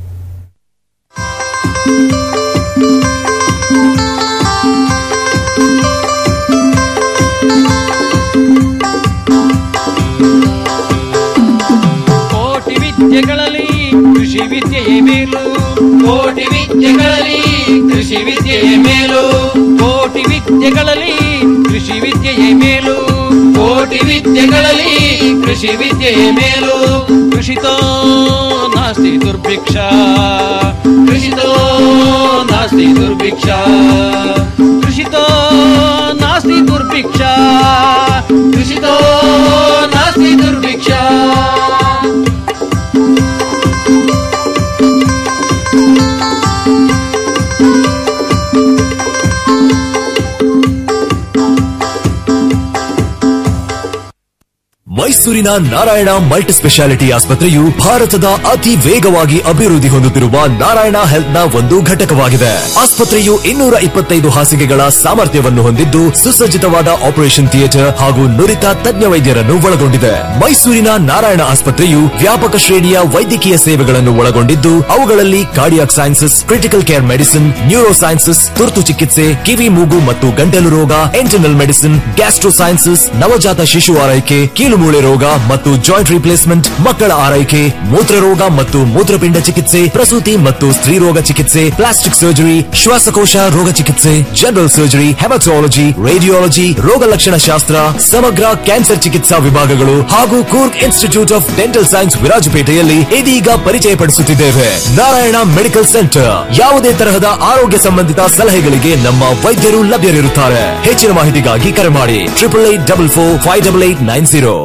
ಕೋಟಿ ವಿದ್ಯೆಗಳಲ್ಲಿ ಕೃಷಿ ವಿದ್ಯೆಯೇ ಮೇಲು ಕೋಟಿ ವಿದ್ಯೆಗಳಲ್ಲಿ ಕೃಷಿ ವಿದ್ಯೆಯೇ ಮೇಲು ಕೋಟಿ ವಿದ್ಯೆಗಳಲ್ಲಿ ಕೃಷಿ ವಿದ್ಯೆಯೇ ಮೇಲು ಕೋಟಿ ವಿದ್ಯೆಗಳಲ್ಲಿ ಕೃಷಿ ವಿದ್ಯೆಯೇ ಮೇಲು ಕೃಷಿತೋ ನಾಸ್ತಿ ದುರ್ಭಿಕ್ಷ ಕೃಷಿತೋ ನಾಸ್ತಿ ದುರ್ಭಿಕ್ಷ ಕೃಷಿತೋ ನಾಸ್ತಿ ದುರ್ಭಿಕ್ಷ ಕೃಷಿತೋ ನಾಸ್ತಿ ದುರ್ಭಿಕ್ಷ ಮೈಸೂರಿನ ನಾರಾಯಣ ಮಲ್ಟಿ ಸ್ಪೆಷಾಲಿಟಿ ಆಸ್ಪತ್ರೆಯು ಭಾರತದ ಅತಿ ವೇಗವಾಗಿ ಅಭಿವೃದ್ಧಿ ಹೊಂದುತ್ತಿರುವ ನಾರಾಯಣ ಹೆಲ್ತ್ ನ ಒಂದು ಘಟಕವಾಗಿದೆ ಆಸ್ಪತ್ರೆಯು ಇನ್ನೂರ ಇಪ್ಪತ್ತೈದು ಹಾಸಿಗೆಗಳ ಸಾಮರ್ಥ್ಯವನ್ನು ಹೊಂದಿದ್ದು ಸುಸಜ್ಜಿತವಾದ ಆಪರೇಷನ್ ಥಿಯೇಟರ್ ಹಾಗೂ ನುರಿತ ತಜ್ಞ ವೈದ್ಯರನ್ನು ಒಳಗೊಂಡಿದೆ ಮೈಸೂರಿನ ನಾರಾಯಣ ಆಸ್ಪತ್ರೆಯು ವ್ಯಾಪಕ ಶ್ರೇಣಿಯ ವೈದ್ಯಕೀಯ ಸೇವೆಗಳನ್ನು ಒಳಗೊಂಡಿದ್ದು ಅವುಗಳಲ್ಲಿ cardiac sciences critical care medicine neuro sciences ತುರ್ತು ಚಿಕಿತ್ಸೆ ಕಿವಿ ಮೂಗು ಮತ್ತು ಗಂಟಲು ರೋಗ ಇಂಟರ್ನಲ್ ಮೆಡಿಸಿನ್ ಗ್ಯಾಸ್ಟ್ರೋ ಸೈನ್ಸಸ್ ನವಜಾತ ಶಿಶು ಆರೈಕೆ ಕೀಲುಮೂಳೆ ರೋಗ ಮತ್ತು ಜಾಯಿಂಟ್ ರಿಪ್ಲೇಸ್ಮೆಂಟ್ ಮಕ್ಕಳ ಆರೈಕೆ ಮೂತ್ರರೋಗ ಮತ್ತು ಮೂತ್ರಪಿಂಡ ಚಿಕಿತ್ಸೆ ಪ್ರಸೂತಿ ಮತ್ತು ಸ್ತ್ರೀರೋಗ ಚಿಕಿತ್ಸೆ ಪ್ಲಾಸ್ಟಿಕ್ ಸರ್ಜರಿ ಶ್ವಾಸಕೋಶ ರೋಗ ಚಿಕಿತ್ಸೆ ಜನರಲ್ ಸರ್ಜರಿ ಹೆಮಟಾಲಜಿ ರೇಡಿಯಾಲಜಿ ರೋಗ ಲಕ್ಷಣ ಶಾಸ್ತ್ರ ಸಮಗ್ರ ಕ್ಯಾನ್ಸರ್ ಚಿಕಿತ್ಸಾ ವಿಭಾಗಗಳು ಹಾಗೂ Coorg institute of dental science ವಿರಾಜಪೇಟೆಯಲ್ಲಿ ಇದೀಗ ಪರಿಚಯಪಡಿಸುತ್ತಿದ್ದೇವೆ ನಾರಾಯಣ ಮೆಡಿಕಲ್ ಸೆಂಟರ್ ಯಾವುದೇ ತರಹದ ಆರೋಗ್ಯ ಸಂಬಂಧಿತ ಸಲಹೆಗಳಿಗೆ ನಮ್ಮ ವೈದ್ಯರು ಲಭ್ಯರಿರುತ್ತಾರೆ ಹೆಚ್ಚಿನ ಮಾಹಿತಿಗಾಗಿ ಕರೆ ಮಾಡಿ triple eight double four five double eight nine zero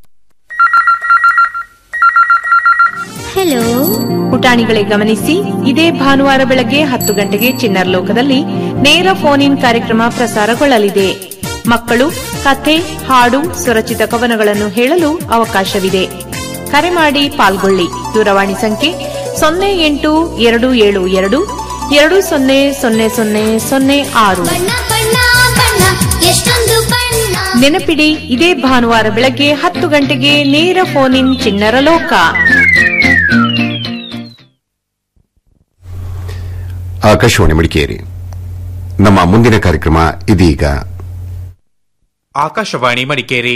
hello ಪುಟಾಣಿಗಳೇ ಗಮನಿಸಿ ಇದೇ ಭಾನುವಾರ ಬೆಳಗ್ಗೆ ಹತ್ತು ಗಂಟೆಗೆ ಚಿನ್ನರ್ ಲೋಕದಲ್ಲಿ ನೇರ ಫೋನ್ ಇನ್ ಕಾರ್ಯಕ್ರಮ ಪ್ರಸಾರಗೊಳ್ಳಲಿದೆ ಮಕ್ಕಳು ಕಥೆ ಹಾಡು ಸ್ವರಚಿತ ಕವನಗಳನ್ನು ಹೇಳಲು ಅವಕಾಶವಿದೆ ಕರೆ ಮಾಡಿ ಪಾಲ್ಗೊಳ್ಳಿ ದೂರವಾಣಿ ಸಂಖ್ಯೆ ಸೊನ್ನೆ ಎಂಟು ಎರಡು ಏಳು ಎರಡು ಎರಡು ಸೊನ್ನೆ ಸೊನ್ನೆ ಸೊನ್ನೆ ಸೊನ್ನೆ ಆರು ನೆನಪಿಡಿ ಇದೇ ಭಾನುವಾರ ಬೆಳಗ್ಗೆ ಹತ್ತು ಗಂಟೆಗೆ ನೇರ ಫೋನ್ ಇನ್ ಚಿನ್ನರ ಲೋಕ ಆಕಾಶವಾಣಿ ಮಡಿಕೇರಿ ನಮ್ಮ ಮುಂದಿನ ಕಾರ್ಯಕ್ರಮ ಇದೀಗ ಆಕಾಶವಾಣಿ ಮಡಿಕೇರಿ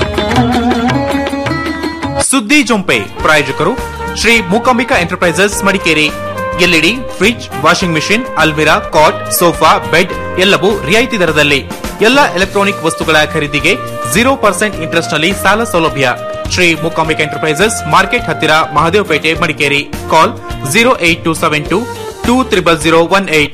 ಸುದ್ದಿ ಜೊಂಪೆ ಪ್ರಾಯೋಜಕರು Shri Mookambika enterprises Madikeri LED fridge washing machine ಅಲ್ಮಿರಾ ಕಾಟ್ ಸೋಫಾ ಬೆಡ್ ಎಲ್ಲವೂ ರಿಯಾಯಿತಿ ದರದಲ್ಲಿ ಎಲ್ಲ ಎಲೆಕ್ಟ್ರಾನಿಕ್ ವಸ್ತುಗಳ ಖರೀದಿಗೆ ಜೀರೋ ಪರ್ಸೆಂಟ್ ಇಂಟ್ರೆಸ್ಟ್ ನಲ್ಲಿ ಸಾಲ ಸೌಲಭ್ಯ ಶ್ರೀ ಮೂಕಾಂಬಿಕಾ ಎಂಟರ್ಪ್ರೈಸಸ್ ಮಾರ್ಕೆಟ್ ಹತ್ತಿರ Mahadevapete Madikeri call zero eight two seven two two triple zero one eight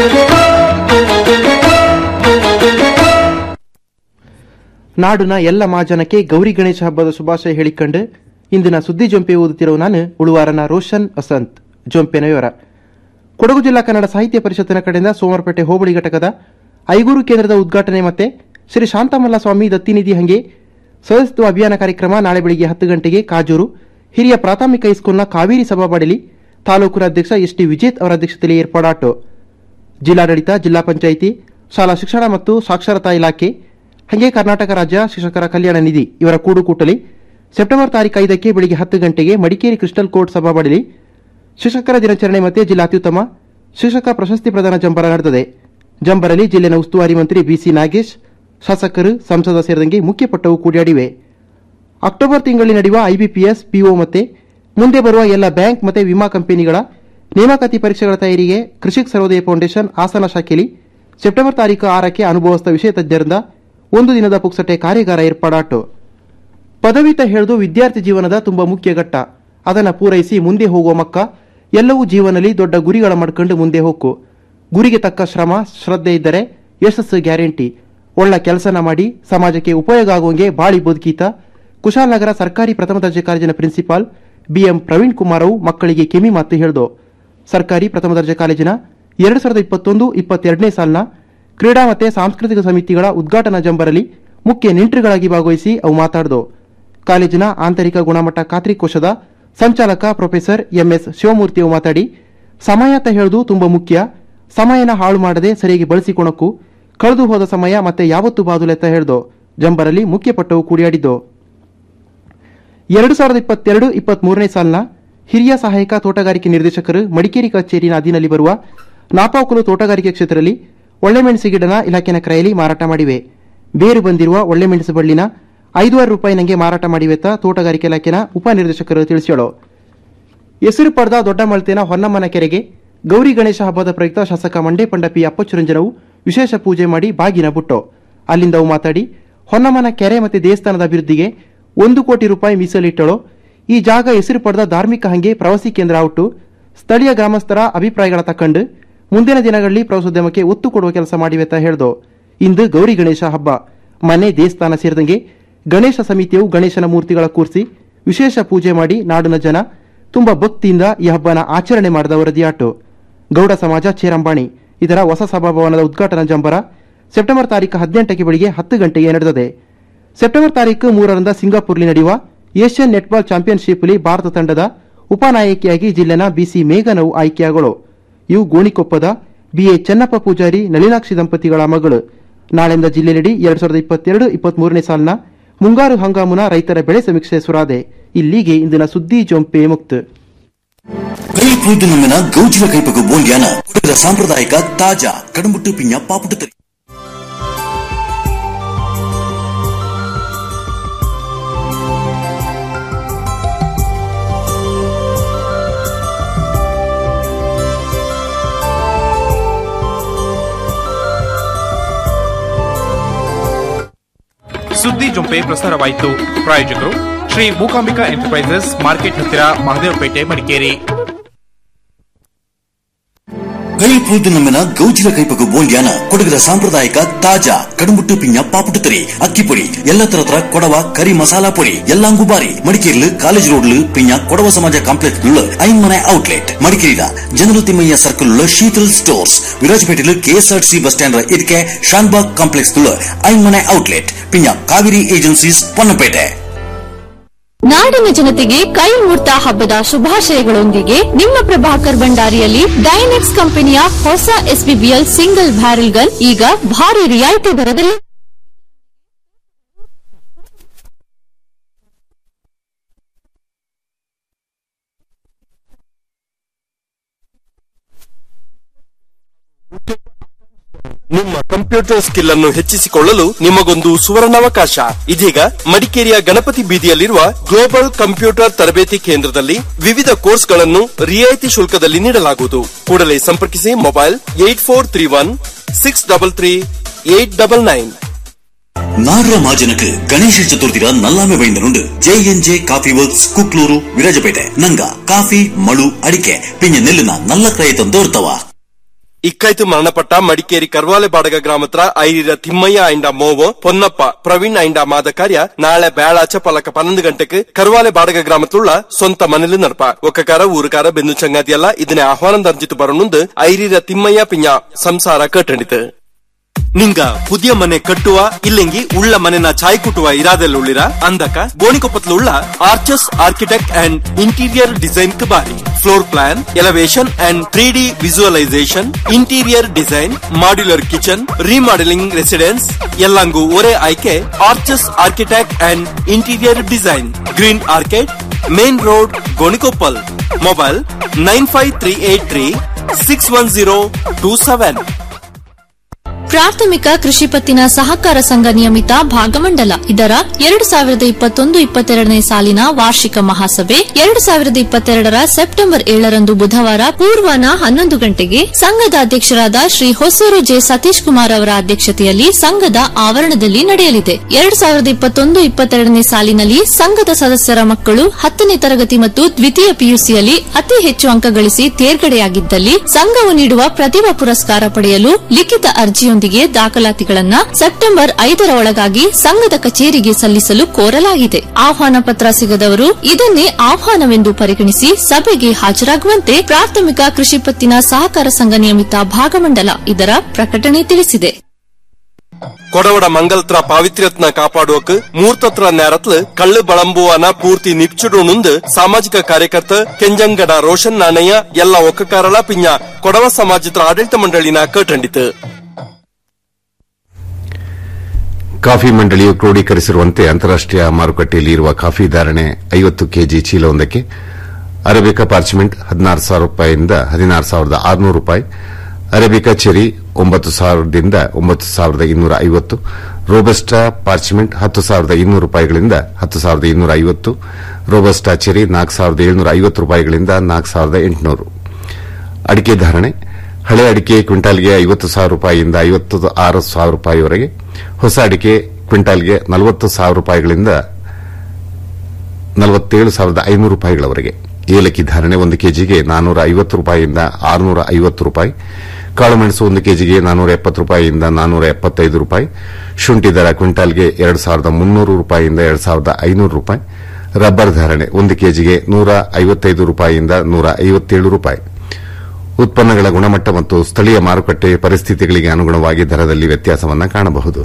ನಾಡಿನ ಎಲ್ಲ ಮಹಾಜನಕ್ಕೆ ಗೌರಿ ಗಣೇಶ ಹಬ್ಬದ ಶುಭಾಶಯ ಹೇಳಿಕೊಂಡು ಇಂದಿನ ಸುದ್ದಿ ಜೊಂಪೆ ಓದುತ್ತಿರುವ ನಾನು ಉಳುವಾರನ ರೋಷನ್ ವಸಂತ್ ಜೊಂಪೆನ ವಿವರ ಕೊಡಗು ಜಿಲ್ಲಾ ಕನ್ನಡ ಸಾಹಿತ್ಯ ಪರಿಷತ್ತಿನ ಕಡೆಯಿಂದ ಸೋಮವಾರಪೇಟೆ ಹೋಬಳಿ ಘಟಕದ ಐಗೂರು ಕೇಂದ್ರದ ಉದ್ಘಾಟನೆ ಮತ್ತೆ ಶ್ರೀ ಶಾಂತಮಲ್ಲ ಸ್ವಾಮಿ ದತ್ತಿನಿಧಿ ಹಂಗೆ ಸದಸ್ಯತ್ವ ಅಭಿಯಾನ ಕಾರ್ಯಕ್ರಮ ನಾಳೆ ಬೆಳಿಗ್ಗೆ ಹತ್ತು ಗಂಟೆಗೆ ಕಾಜೂರು ಹಿರಿಯ ಪ್ರಾಥಮಿಕ ಹೈಸ್ಕೂಲ್ನ ಕಾವೇರಿ ಸಭಾಬಾಡಲಿ ತಾಲೂಕಿನ ಅಧ್ಯಕ್ಷ ಎಸ್ ಟಿ ವಿಜೇತ್ ಅವರ ಅಧ್ಯಕ್ಷತೆಯಲ್ಲಿ ಏರ್ಪಾಡಾಟು ಜಿಲ್ಲಾಡಳಿತ ಜಿಲ್ಲಾ ಪಂಚಾಯಿತಿ ಶಾಲಾ ಶಿಕ್ಷಣ ಮತ್ತು ಸಾಕ್ಷರತಾ ಇಲಾಖೆ ಹಾಗೆ ಕರ್ನಾಟಕ ರಾಜ್ಯ ಶಿಕ್ಷಕರ ಕಲ್ಯಾಣ ನಿಧಿ ಇವರ ಕೂಡುಕೂಟಲಿ ಸೆಪ್ಟೆಂಬರ್ ತಾರೀಕು ಐದಕ್ಕೆ ಬೆಳಿಗ್ಗೆ ಹತ್ತು ಗಂಟೆಗೆ ಮಡಿಕೇರಿ ಕ್ರಿಸ್ಟಲ್ ಕೋರ್ಟ್ ಸಭಾಬಡಲಿ ಶಿಕ್ಷಕರ ದಿನಾಚರಣೆ ಮತ್ತೆ ಜಿಲ್ಲಾ ಅತ್ಯುತ್ತಮ ಶಿಕ್ಷಕ ಪ್ರಶಸ್ತಿ ಪ್ರದಾನ ಜಂಬರ ನಡೆದಿದೆ ಜಂಬರಲ್ಲಿ ಜಿಲ್ಲೆನ ಉಸ್ತುವಾರಿ ಮಂತ್ರಿ ಬಿಸಿ ನಾಗೇಶ್ ಶಾಸಕರು ಸಂಸದ ಸೇರಿದಂತೆ ಮುಖ್ಯ ಪಟ್ಟವು ಕೂಡಿಯಾಡಿವೆ ಅಕ್ಟೋಬರ್ ತಿಂಗಳಲ್ಲಿ ನಡೆಯುವ ಐಬಿಪಿಎಸ್ ಪಿಒ ಮತ್ತೆ ಮುಂದೆ ಬರುವ ಎಲ್ಲ ಬ್ಯಾಂಕ್ ಮತ್ತೆ ವಿಮಾ ಕಂಪನಿಗಳ ನೇಮಕಾತಿ ಪರೀಕ್ಷೆಗಳ ತಯಾರಿಗೆ ಕೃಷಿಕ್ ಸರ್ವೋದಯ ಫೌಂಡೇಶನ್ ಹಾಸನ ಶಾಖೆಯಲ್ಲಿ ಸೆಪ್ಟೆಂಬರ್ ತಾರೀಕು ಆರಕ್ಕೆ ಅನುಭವಸ್ಥ ವಿಷಯ ತಜ್ಞರಿಂದ ಒಂದು ದಿನದ ಪುಕ್ಸಟೆ ಕಾರ್ಯಾಗಾರ ಏರ್ಪಾಡಾಟು ಪದವಿತ ಹೇಳಿದು ವಿದ್ಯಾರ್ಥಿ ಜೀವನದ ತುಂಬಾ ಮುಖ್ಯ ಘಟ್ಟ ಅದನ್ನ ಪೂರೈಸಿ ಮುಂದೆ ಹೋಗುವ ಮಕ್ಕ ಎಲ್ಲವೂ ಜೀವನದಲ್ಲಿ ದೊಡ್ಡ ಗುರಿಗಳ ಮಾಡ್ಕೊಂಡು ಮುಂದೆ ಹೋಗು ಗುರಿಗೆ ತಕ್ಕ ಶ್ರಮ ಶ್ರದ್ಧೆ ಇದ್ದರೆ ಯಶಸ್ಸು ಗ್ಯಾರಂಟಿ ಒಳ್ಳ ಕೆಲಸನ ಮಾಡಿ ಸಮಾಜಕ್ಕೆ ಉಪಯೋಗ ಆಗುವಂಗೆ ಬಾಳಿ ಬದುಕೀತ ಕುಶಾಲನಗರ ಸರ್ಕಾರಿ ಪ್ರಥಮ ದರ್ಜೆ ಕಾಲೇಜಿನ ಪ್ರಿನ್ಸಿಪಾಲ್ ಬಿಎಂ ಪ್ರವೀಣ್ ಕುಮಾರ್ ಅವು ಮಕ್ಕಳಿಗೆ ಕಿಮಿ ಮಾತು ಹೇಳಿದು ಸರ್ಕಾರಿ ಪ್ರಥಮ ದರ್ಜೆ ಕಾಲೇಜಿನ ಎರಡು ಸಾವಿರದ ಇಪ್ಪತ್ತೊಂದು ಇಪ್ಪತ್ತೆರಡನೇ ಸಾಲಿನ ಕ್ರೀಡಾ ಮತ್ತು ಸಾಂಸ್ಕೃತಿಕ ಸಮಿತಿಗಳ ಉದ್ಘಾಟನಾ ಜಂಬರಲ್ಲಿ ಮುಖ್ಯ ನೆಂಟರುಗಳಾಗಿ ಭಾಗವಹಿಸಿ ಅವು ಮಾತಾಡಿದು ಕಾಲೇಜಿನ ಆಂತರಿಕ ಗುಣಮಟ್ಟ ಖಾತ್ರಿ ಕೋಶದ ಸಂಚಾಲಕ ಪ್ರೊಫೆಸರ್ ಎಂಎಸ್ ಶಿವಮೂರ್ತಿ ಅವು ಮಾತಾಡಿ ಸಮಯ ಅಂತ ಹೇಳುವುದು ತುಂಬಾ ಮುಖ್ಯ ಸಮಯನ ಹಾಳು ಮಾಡದೆ ಸರಿಯಾಗಿ ಬಳಸಿಕೊಳಕ್ಕೂ ಕಳೆದು ಹೋದ ಸಮಯ ಮತ್ತೆ ಯಾವತ್ತೂ ಬಾದುಲೆತ್ತ ಹೇಳ್ದು ಜಂಬರಲ್ಲಿ ಮುಖ್ಯ ಪಟ್ಟವು ಕೂಡಿಯಾಡಿದ್ದು ಎರಡು ಸಾವಿರದ ಇಪ್ಪತ್ತೆರಡು ಇಪ್ಪತ್ಮೂರನೇ ಸಾಲಿನ ಹಿರಿಯ ಸಹಾಯಕ ತೋಟಗಾರಿಕೆ ನಿರ್ದೇಶಕರು ಮಡಿಕೇರಿ ಕಚೇರಿನ ಅಧೀನಲ್ಲಿ ಬರುವ ನಾಪಾಕುಲು ತೋಟಗಾರಿಕೆ ಕ್ಷೇತ್ರದಲ್ಲಿ ಒಳ್ಳೆಮೆಣಸು ಗಿಡನ ಇಲಾಖೆನ ಕ್ರಯಲ್ಲಿ ಮಾರಾಟ ಮಾಡಿವೆ ಬೇರು ಬಂದಿರುವ ಒಳ್ಳೆಮೆಣಸು ಬಳ್ಳಿನ ಐದೂವರೆ ರೂಪಾಯಿ ನಂಗೆ ಮಾರಾಟ ಮಾಡಿವೆತ್ತ ತೋಟಗಾರಿಕೆ ಇಲಾಖೆನ ಉಪನಿರ್ದೇಶಕರು ತಿಳಿಸ್ಯಾಳು ಹೆಸರು ಪಡೆದ ದೊಡ್ಡ ಮಳ್ತೇನ ಹೊನ್ನಮ್ಮನ ಕೆರೆಗೆ ಗೌರಿ ಗಣೇಶ ಹಬ್ಬದ ಪ್ರಯುಕ್ತ ಶಾಸಕ ಮಂಡೇ ಪಂಡಪಿ ಅಪ್ಪಚುರಂಜನವು ವಿಶೇಷ ಪೂಜೆ ಮಾಡಿ ಬಾಗಿನ ಬಿಟ್ಟು ಅಲ್ಲಿಂದ ಅವು ಮಾತಾಡಿ ಹೊನ್ನಮ್ಮನ ಕೆರೆ ಮತ್ತು ದೇವಸ್ಥಾನದ ಅಭಿವೃದ್ಧಿಗೆ ಒಂದು ಕೋಟಿ ರೂಪಾಯಿ ಮೀಸಲಿಟ್ಟಳು ಈ ಜಾಗ ಹೆಸರು ಪಡೆದ ಧಾರ್ಮಿಕ ಹಂಗೆ ಪ್ರವಾಸಿ ಕೇಂದ್ರ ಔಟು ಸ್ಥಳೀಯ ಗ್ರಾಮಸ್ಥರ ಅಭಿಪ್ರಾಯಗಳ ತಕ್ಕಂಡು ಮುಂದಿನ ದಿನಗಳಲ್ಲಿ ಪ್ರವಾಸೋದ್ಯಮಕ್ಕೆ ಒತ್ತು ಕೊಡುವ ಕೆಲಸ ಮಾಡಿವೆತ್ತ ಹೇಳ್ದು ಇಂದು ಗೌರಿ ಗಣೇಶ ಹಬ್ಬ ಮನೆ ದೇವಸ್ಥಾನ ಸೇರಿದಂಗೆ ಗಣೇಶ ಸಮಿತಿಯು ಗಣೇಶನ ಮೂರ್ತಿಗಳ ಕೂರಿಸಿ ವಿಶೇಷ ಪೂಜೆ ಮಾಡಿ ನಾಡಿನ ಜನ ತುಂಬಾ ಭಕ್ತಿಯಿಂದ ಈ ಹಬ್ಬನ ಆಚರಣೆ ಮಾಡಿದ ವರದಿಯಾಟು ಗೌಡ ಸಮಾಜ ಚೇರಂಬಾಣಿ ಇದರ ಹೊಸ ಸಭಾಭವನದ ಉದ್ಘಾಟನಾ ಜಂಬರ ಸೆಪ್ಟೆಂಬರ್ ತಾರೀಕು ಹದಿನೆಂಟಕ್ಕೆ ಬೆಳಿಗ್ಗೆ ಹತ್ತು ಗಂಟೆಗೆ ನಡೆದಿದೆ ಸೆಪ್ಟೆಂಬರ್ ತಾರೀಕು ಮೂರರಿಂದ ಸಿಂಗಾಪುರ್ಲಿ ನಡೆಯುವ ಏಷ್ಯನ್ ನೆಟ್ಬಾಲ್ ಚಾಂಪಿಯನ್ಶಿಪ್ಲಿ ಭಾರತ ತಂಡದ ಉಪನಾಯಕಿಯಾಗಿ ಜಿಲ್ಲೆನ ಬಿಸಿ ಮೇಘನವು ಆಯ್ಕೆಯಾಗಳು ಇವು ಗೋಣಿಕೊಪ್ಪದ ಬಿಎ ಚೆನ್ನಪ್ಪ ಪೂಜಾರಿ ನಳಿನಾಕ್ಷಿ ದಂಪತಿಗಳ ಮಗಳು ನಾಳೆಯಿಂದ ಜಿಲ್ಲೆಯಡಿ ಎರಡ್ ಸಾವಿರದ ಇಪ್ಪತ್ತೆರಡು ಇಪ್ಪತ್ಮೂರನೇ ಸಾಲಿನ ಮುಂಗಾರು ಹಂಗಾಮುನ ರೈತರ ಬೆಳೆ ಸಮೀಕ್ಷೆ ಸುರಾದೆ ಇಲ್ಲಿಗೆ ಇಂದಿನ ಸುದ್ದಿ ಜೊಂಪೆ ಮುಕ್ತ ಕೈ ಕುಯ್ದು ನಮ್ಮಿನ ಗೌಜಿಲ ಕೈಪಗು ಬೋಲ್ಯಾನ ಕುಟುಂಬದ ಸಾಂಪ್ರದಾಯಿಕ ತಾಜಾ ಕಡುಮುಟ್ಟು ಪಿಂಜ ಪಾಪುಟ್ಟು ತರಿ ಸುದ್ದಿ ಜೊಂಪೆ ಪ್ರಸಾರವಾಯಿತು ಪ್ರಾಯೋಜಕರು ಶ್ರೀ ಮೂಕಾಂಬಿಕಾ ಎಂಟರ್ಪ್ರೈಸಸ್ ಮಾರ್ಕೆಟ್ ಹತ್ತಿರ ಮಹದೇವಪೇಟೆ ಮಡಿಕೇರಿ ಕೈ ಕುಯ್ದು ನಮ್ಮಿನ ಗೌಜಿಲ ಕೈಪಗು ಬೋಲ್ಯಾನ ಕೊಡಗದ ಸಾಂಪ್ರದಾಯಿಕ ತಾಜಾ ಕಡುಮುಟ್ಟು ಪಿಂಜ ಪಾಪುಟ್ಟು ತರಿ ಅಕ್ಕಿ ಪೊಡಿ ಎಲ್ಲ ತರತರ ಕೊಡವ ಕರಿ ಮಸಾಲಾ ಪೊಡಿ ಎಲ್ಲಾಂಗು ಬಾರಿ ಮಡಿಕೇರಿಲು ಕಾಲೇಜ್ ರೋಡ್ಲು ಪಿಂಜ ಕೊಡವ ಸಮಾಜ ಕಾಂಪ್ಲೆಕ್ಸ್ ಉಳ್ಳ ಐನ್ಮನೆ ಔಟ್ಲೆಟ್ ಮಡಿಕೇರಿದ ಜನರು ತಿಮ್ಮಯ್ಯ ಸರ್ಕಲ್ ಉಳ್ಳ ಶೀತಲ್ ಸ್ಟೋರ್ಸ್ ವಿರಾಜಪೇಟೆಲು ಕೆಎಸ್ಆರ್ಸಿ ಬಸ್ ಸ್ಟ್ಯಾಂಡ್ ಇದಕ್ಕೆ ಶಾನ್ಬಾಗ್ ಕಾಂಪ್ಲೆಕ್ಸ್ ಉಳ್ಳ ಐನ್ಮನೆ ಔಟ್ಲೆಟ್ ಪಿಂಜ ಕಾವೇರಿ ಏಜೆನ್ಸೀಸ್ ಪೊನ್ನಪೇಟೆ ನಾಡಿನ ಜನತೆಗೆ ಕೈ ಮುಹೂರ್ತ ಹಬ್ಬದ ಶುಭಾಶಯಗಳೊಂದಿಗೆ ನಿಮ್ಮ ಪ್ರಭಾಕರ್ ಭಂಡಾರಿಯಲ್ಲಿ ಡೈನೆಕ್ಸ್ ಕಂಪನಿಯ ಹೊಸ ಎಸ್ಬಿಬಿಎಲ್ ಸಿಂಗಲ್ ಬ್ಯಾರೆಲ್ ಗನ್ ಈಗ ಭಾರಿ ರಿಯಾಯಿತಿ ದರದಲ್ಲಿ ನಿಮ್ಮ ಕಂಪ್ಯೂಟರ್ ಸ್ಕಿಲ್ ಅನ್ನು ಹೆಚ್ಚಿಸಿಕೊಳ್ಳಲು ನಿಮಗೊಂದು ಸುವರ್ಣಾವಕಾಶ ಇದೀಗ ಮಡಿಕೇರಿಯ ಗಣಪತಿ ಬೀದಿಯಲ್ಲಿರುವ ಗ್ಲೋಬಲ್ ಕಂಪ್ಯೂಟರ್ ತರಬೇತಿ ಕೇಂದ್ರದಲ್ಲಿ ವಿವಿಧ ಕೋರ್ಸ್ಗಳನ್ನು ರಿಯಾಯಿತಿ ಶುಲ್ಕದಲ್ಲಿ ನೀಡಲಾಗುವುದು ಕೂಡಲೇ ಸಂಪರ್ಕಿಸಿ mobile eight four three one six double three eight double nine ನಾರ್ರ ಮಾಜನకు ಗಣೇಶ ಚತುರ್ಥಿರ ನಲ್ಲಾಮೆ ಬೈಂದನುಂಡು JNJ coffee works Kukloor Virajpet ನಂಗ ಕಾಫಿ ಮಳು ಅಡಿಕೆ ಪಿಂಜ ನೆಲ್ಲಿನ ನಲ್ಲ ಕ್ರಯ ತಂದೋರ್ತವ ಇಕ್ಕಾಯ್ತು ಮರಣಪಟ್ಟ ಮಡಿಕೇರಿ ಕರ್ವಾಲೆ ಬಾಡಗ ಗ್ರಾಮತ್ರ ಐರಿರ ತಿಮ್ಮಯ್ಯ ಐಂಡ ಮೋವೋ ಪೊನ್ನಪ್ಪ ಪ್ರವೀಣ್ ಐಂಡ ಮಾದ ಕಾರ್ಯ ನಾಳೆ ಬೇಳಾಚ ಪಲಕ ಪನ್ನೊಂದು ಗಂಟೆಗೆ ಕರ್ವಾಲೆ ಬಾಡಗ ಗ್ರಾಮತ್ലുള്ള ಸ್ವಂತ ಮನೇಲಿ ನಡಪ ಒಕ್ಕಕಾರ ಊರುಕಾರ ಬೆಂದು ಚಂಗಾದಿಯಲ್ಲ ಇದನ್ನೇ ಆಹ್ವಾನ ದಂಚಿತು ಬರನುಂದು ಐರಿರ ತಿಮ್ಮಯ್ಯ ಪಿಂಜ ಸಂಸಾರ ಕಟ್ಟಣಿತು ನಿಂಗ ಪುದಿಯ ಮನೆ ಕಟ್ಟುವ ಇಲ್ಲೆಂಗಿ ಉಳ್ಳ ಮನೆನ ಚಾಯ್ ಕುಟ್ಟುವ ಇರಾದೆಲ್ಲ ಉಳ್ಳಿರ ಅಂದಕ ಗೋಣಿಕೊಪ್ಪತ್ಲು ಉಳ್ಳ Arches architect and interior design ಬಾರಿ floor plan elevation and three D visualisation interior design modular kitchen remodelling residence ಎಲ್ಲಂಗೂ ಒರೇ ಆಯ್ಕೆ Arches architect and interior design green arcade main road Gonikoppal mobile nine five three eight three six one zero two seven ಪ್ರಾಥಮಿಕ ಕೃಷಿ ಪತ್ತಿನ ಸಹಕಾರ ಸಂಘ ನಿಯಮಿತ ಭಾಗಮಂಡಲ ಇದರ ಎರಡು ಸಾವಿರದ ಇಪ್ಪತ್ತೊಂದು ಇಪ್ಪತ್ತೆರಡನೇ ಸಾಲಿನ ವಾರ್ಷಿಕ ಮಹಾಸಭೆ ಎರಡು ಸಾವಿರದ ಇಪ್ಪತ್ತೆರಡರ ಸೆಪ್ಟೆಂಬರ್ ಏಳರಂದು ಬುಧವಾರ ಪೂರ್ವಾನ ಹನ್ನೊಂದು ಗಂಟೆಗೆ ಸಂಘದ ಅಧ್ಯಕ್ಷರಾದ ಶ್ರೀ ಹೊಸೂರು ಜೆ ಸತೀಶ್ ಕುಮಾರ್ ಅವರ ಅಧ್ಯಕ್ಷತೆಯಲ್ಲಿ ಸಂಘದ ಆವರಣದಲ್ಲಿ ನಡೆಯಲಿದೆ ಎರಡು ಸಾವಿರದ ಇಪ್ಪತ್ತೊಂದು ಇಪ್ಪತ್ತೆರಡನೇ ಸಾಲಿನಲ್ಲಿ ಸಂಘದ ಸದಸ್ಯರ ಮಕ್ಕಳು ಹತ್ತನೇ ತರಗತಿ ಮತ್ತು ದ್ವಿತೀಯ ಪಿಯುಸಿಯಲ್ಲಿ ಅತಿ ಹೆಚ್ಚು ಅಂಕ ಗಳಿಸಿ ತೇರ್ಗಡೆಯಾಗಿದ್ದಲ್ಲಿ ಸಂಘವು ನೀಡುವ ಪ್ರತಿಭಾ ಪುರಸ್ಕಾರ ಪಡೆಯಲು ಲಿಖಿತ ಅರ್ಜಿಯೊಂದಿಗೆ ದಾಖಲಾತಿಗಳನ್ನ ಸೆಪ್ಟೆಂಬರ್ ಐದರ ಒಳಗಾಗಿ ಸಂಘದ ಕಚೇರಿಗೆ ಸಲ್ಲಿಸಲು ಕೋರಲಾಗಿದೆ ಆಹ್ವಾನ ಪತ್ರ ಸಿಗದವರು ಇದನ್ನೇ ಆಹ್ವಾನವೆಂದು ಪರಿಗಣಿಸಿ ಸಭೆಗೆ ಹಾಜರಾಗುವಂತೆ ಪ್ರಾಥಮಿಕ ಕೃಷಿ ಪತ್ತಿನ ಸಹಕಾರ ಸಂಘ ನಿಯಮಿತ ಭಾಗಮಂಡಲ ಇದರ ಪ್ರಕಟಣೆ ತಿಳಿಸಿದೆ ಕೊಡವಡ ಮಂಗಲ್ತ್ರ ಪಾವಿತ್ರ್ಯತ್ನ ಕಾಪಾಡುವಕ್ ಮೂರ್ತತ್ರ ನೇರತ್ಲು ಕಳ್ಳು ಬಳಂಬುವನ ಪೂರ್ತಿ ನಿಪ್ಚುಡುನುಂದು ಸಾಮಾಜಿಕ ಕಾರ್ಯಕರ್ತ ಕೆಂಜಂಗಡ ರೋಷನ್ ನಾಣಯ್ಯ ಎಲ್ಲ ಒಕ್ಕಕಾರಳ ಪಿಂಜ ಕೊಡವ ಸಮಾಜದ ಆಡಳಿತ ಮಂಡಳಿನ ಕಟಂಡಿತು ಕಾಫಿ ಮಂಡಳಿಯು ಕ್ರೋಢೀಕರಿಸಿರುವಂತೆ ಅಂತಾರಾಷ್ಟೀಯ ಮಾರುಕಟ್ಟೆಯಲ್ಲಿ ಇರುವ ಕಾಫಿ ಧಾರಣೆ ಐವತ್ತು ಕೆಜಿ ಚೀಲವೊಂದಕ್ಕೆ ಅರೇಬಿಕಾ ಪಾರ್ಚ್ಮೆಂಟ್ ಹದಿನಾರು ಸಾವಿರ ರೂಪಾಯಿಯಿಂದ ಹದಿನಾರು ಸಾವಿರದ ಆರುನೂರು ರೂಪಾಯಿ ಅರೇಬಿಕಾ ಚೆರಿ ಒಂಬತ್ತು ಸಾವಿರದಿಂದ ಒಂಬತ್ತು ಸಾವಿರದ ಇನ್ನೂರ ಐವತ್ತು ರೋಬಸ್ಟಾ ಪಾರ್ಚ್ಮೆಂಟ್ ಹತ್ತು ಸಾವಿರದ ಇನ್ನೂರು ರೂಪಾಯಿಗಳಿಂದ ಹತ್ತು ಸಾವಿರದ ಇನ್ನೂರ ಐವತ್ತು ರೋಬಸ್ಟಾ ಚೆರಿ ನಾಲ್ಕು ಸಾವಿರದ ಏಳ್ನೂರ ಐವತ್ತು ರೂಪಾಯಿಗಳಿಂದ ನಾಲ್ಕು ಸಾವಿರದ ಎಂಟುನೂರು ಅಡಿಕೆ ಧಾರಣೆ ಹಳೆ ಅಡಿಕೆ ಕ್ವಿಂಟಾಲ್ಗೆ ಐವತ್ತು ಸಾವಿರ ರೂಪಾಯಿಯಿಂದ ಐವತ್ತು ಆರು ಸಾವಿರ ರೂಪಾಯಿವರೆಗೆ ಹೊಸ ಅಡಿಕೆ ಕ್ವಿಂಟಾಲ್ಗೆ ನಲವತ್ತು ಸಾವಿರ ರೂಪಾಯಿಗಳಿಂದ ನಲವತ್ತೇಳು ಸಾವಿರದ ಐನೂರು ರೂಪಾಯಿಗಳವರೆಗೆ ಏಲಕ್ಕಿ ಧಾರಣೆ ಒಂದು ಕೆಜಿಗೆ ನಾನ್ನೂರ ಐವತ್ತು ರೂಪಾಯಿಯಿಂದ ಆರುನೂರ ಐವತ್ತು ರೂಪಾಯಿ ಕಾಳುಮೆಣಸು ಒಂದು ಕೆಜಿಗೆ ನಾನ್ನೂರ ಎಪ್ಪತ್ತು ರೂಪಾಯಿಯಿಂದ ನಾನ್ನೂರ ಎಪ್ಪತ್ತೈದು ರೂಪಾಯಿ ಶುಂಠಿ ದರ ಕ್ವಿಂಟಾಲ್ಗೆ ಎರಡು ಸಾವಿರದ ಮುನ್ನೂರು ರೂಪಾಯಿಯಿಂದ ಎರಡು ಸಾವಿರದ ಐನೂರು ರೂಪಾಯಿ ರಬ್ಬರ್ ಧಾರಣೆ ಒಂದು ಕೆಜಿಗೆ ನೂರ ಐವತ್ತೈದು ರೂಪಾಯಿಯಿಂದ ನೂರ ಐವತ್ತೇಳು ರೂಪಾಯಿ ಉತ್ಪನ್ನಗಳ ಗುಣಮಟ್ಟ ಮತ್ತು ಸ್ಥಳೀಯ ಮಾರುಕಟ್ಟೆ ಪರಿಸ್ಥಿತಿಗಳಿಗೆ ಅನುಗುಣವಾಗಿ ದರದಲ್ಲಿ ವ್ಯತ್ಯಾಸವನ್ನು ಕಾಣಬಹುದು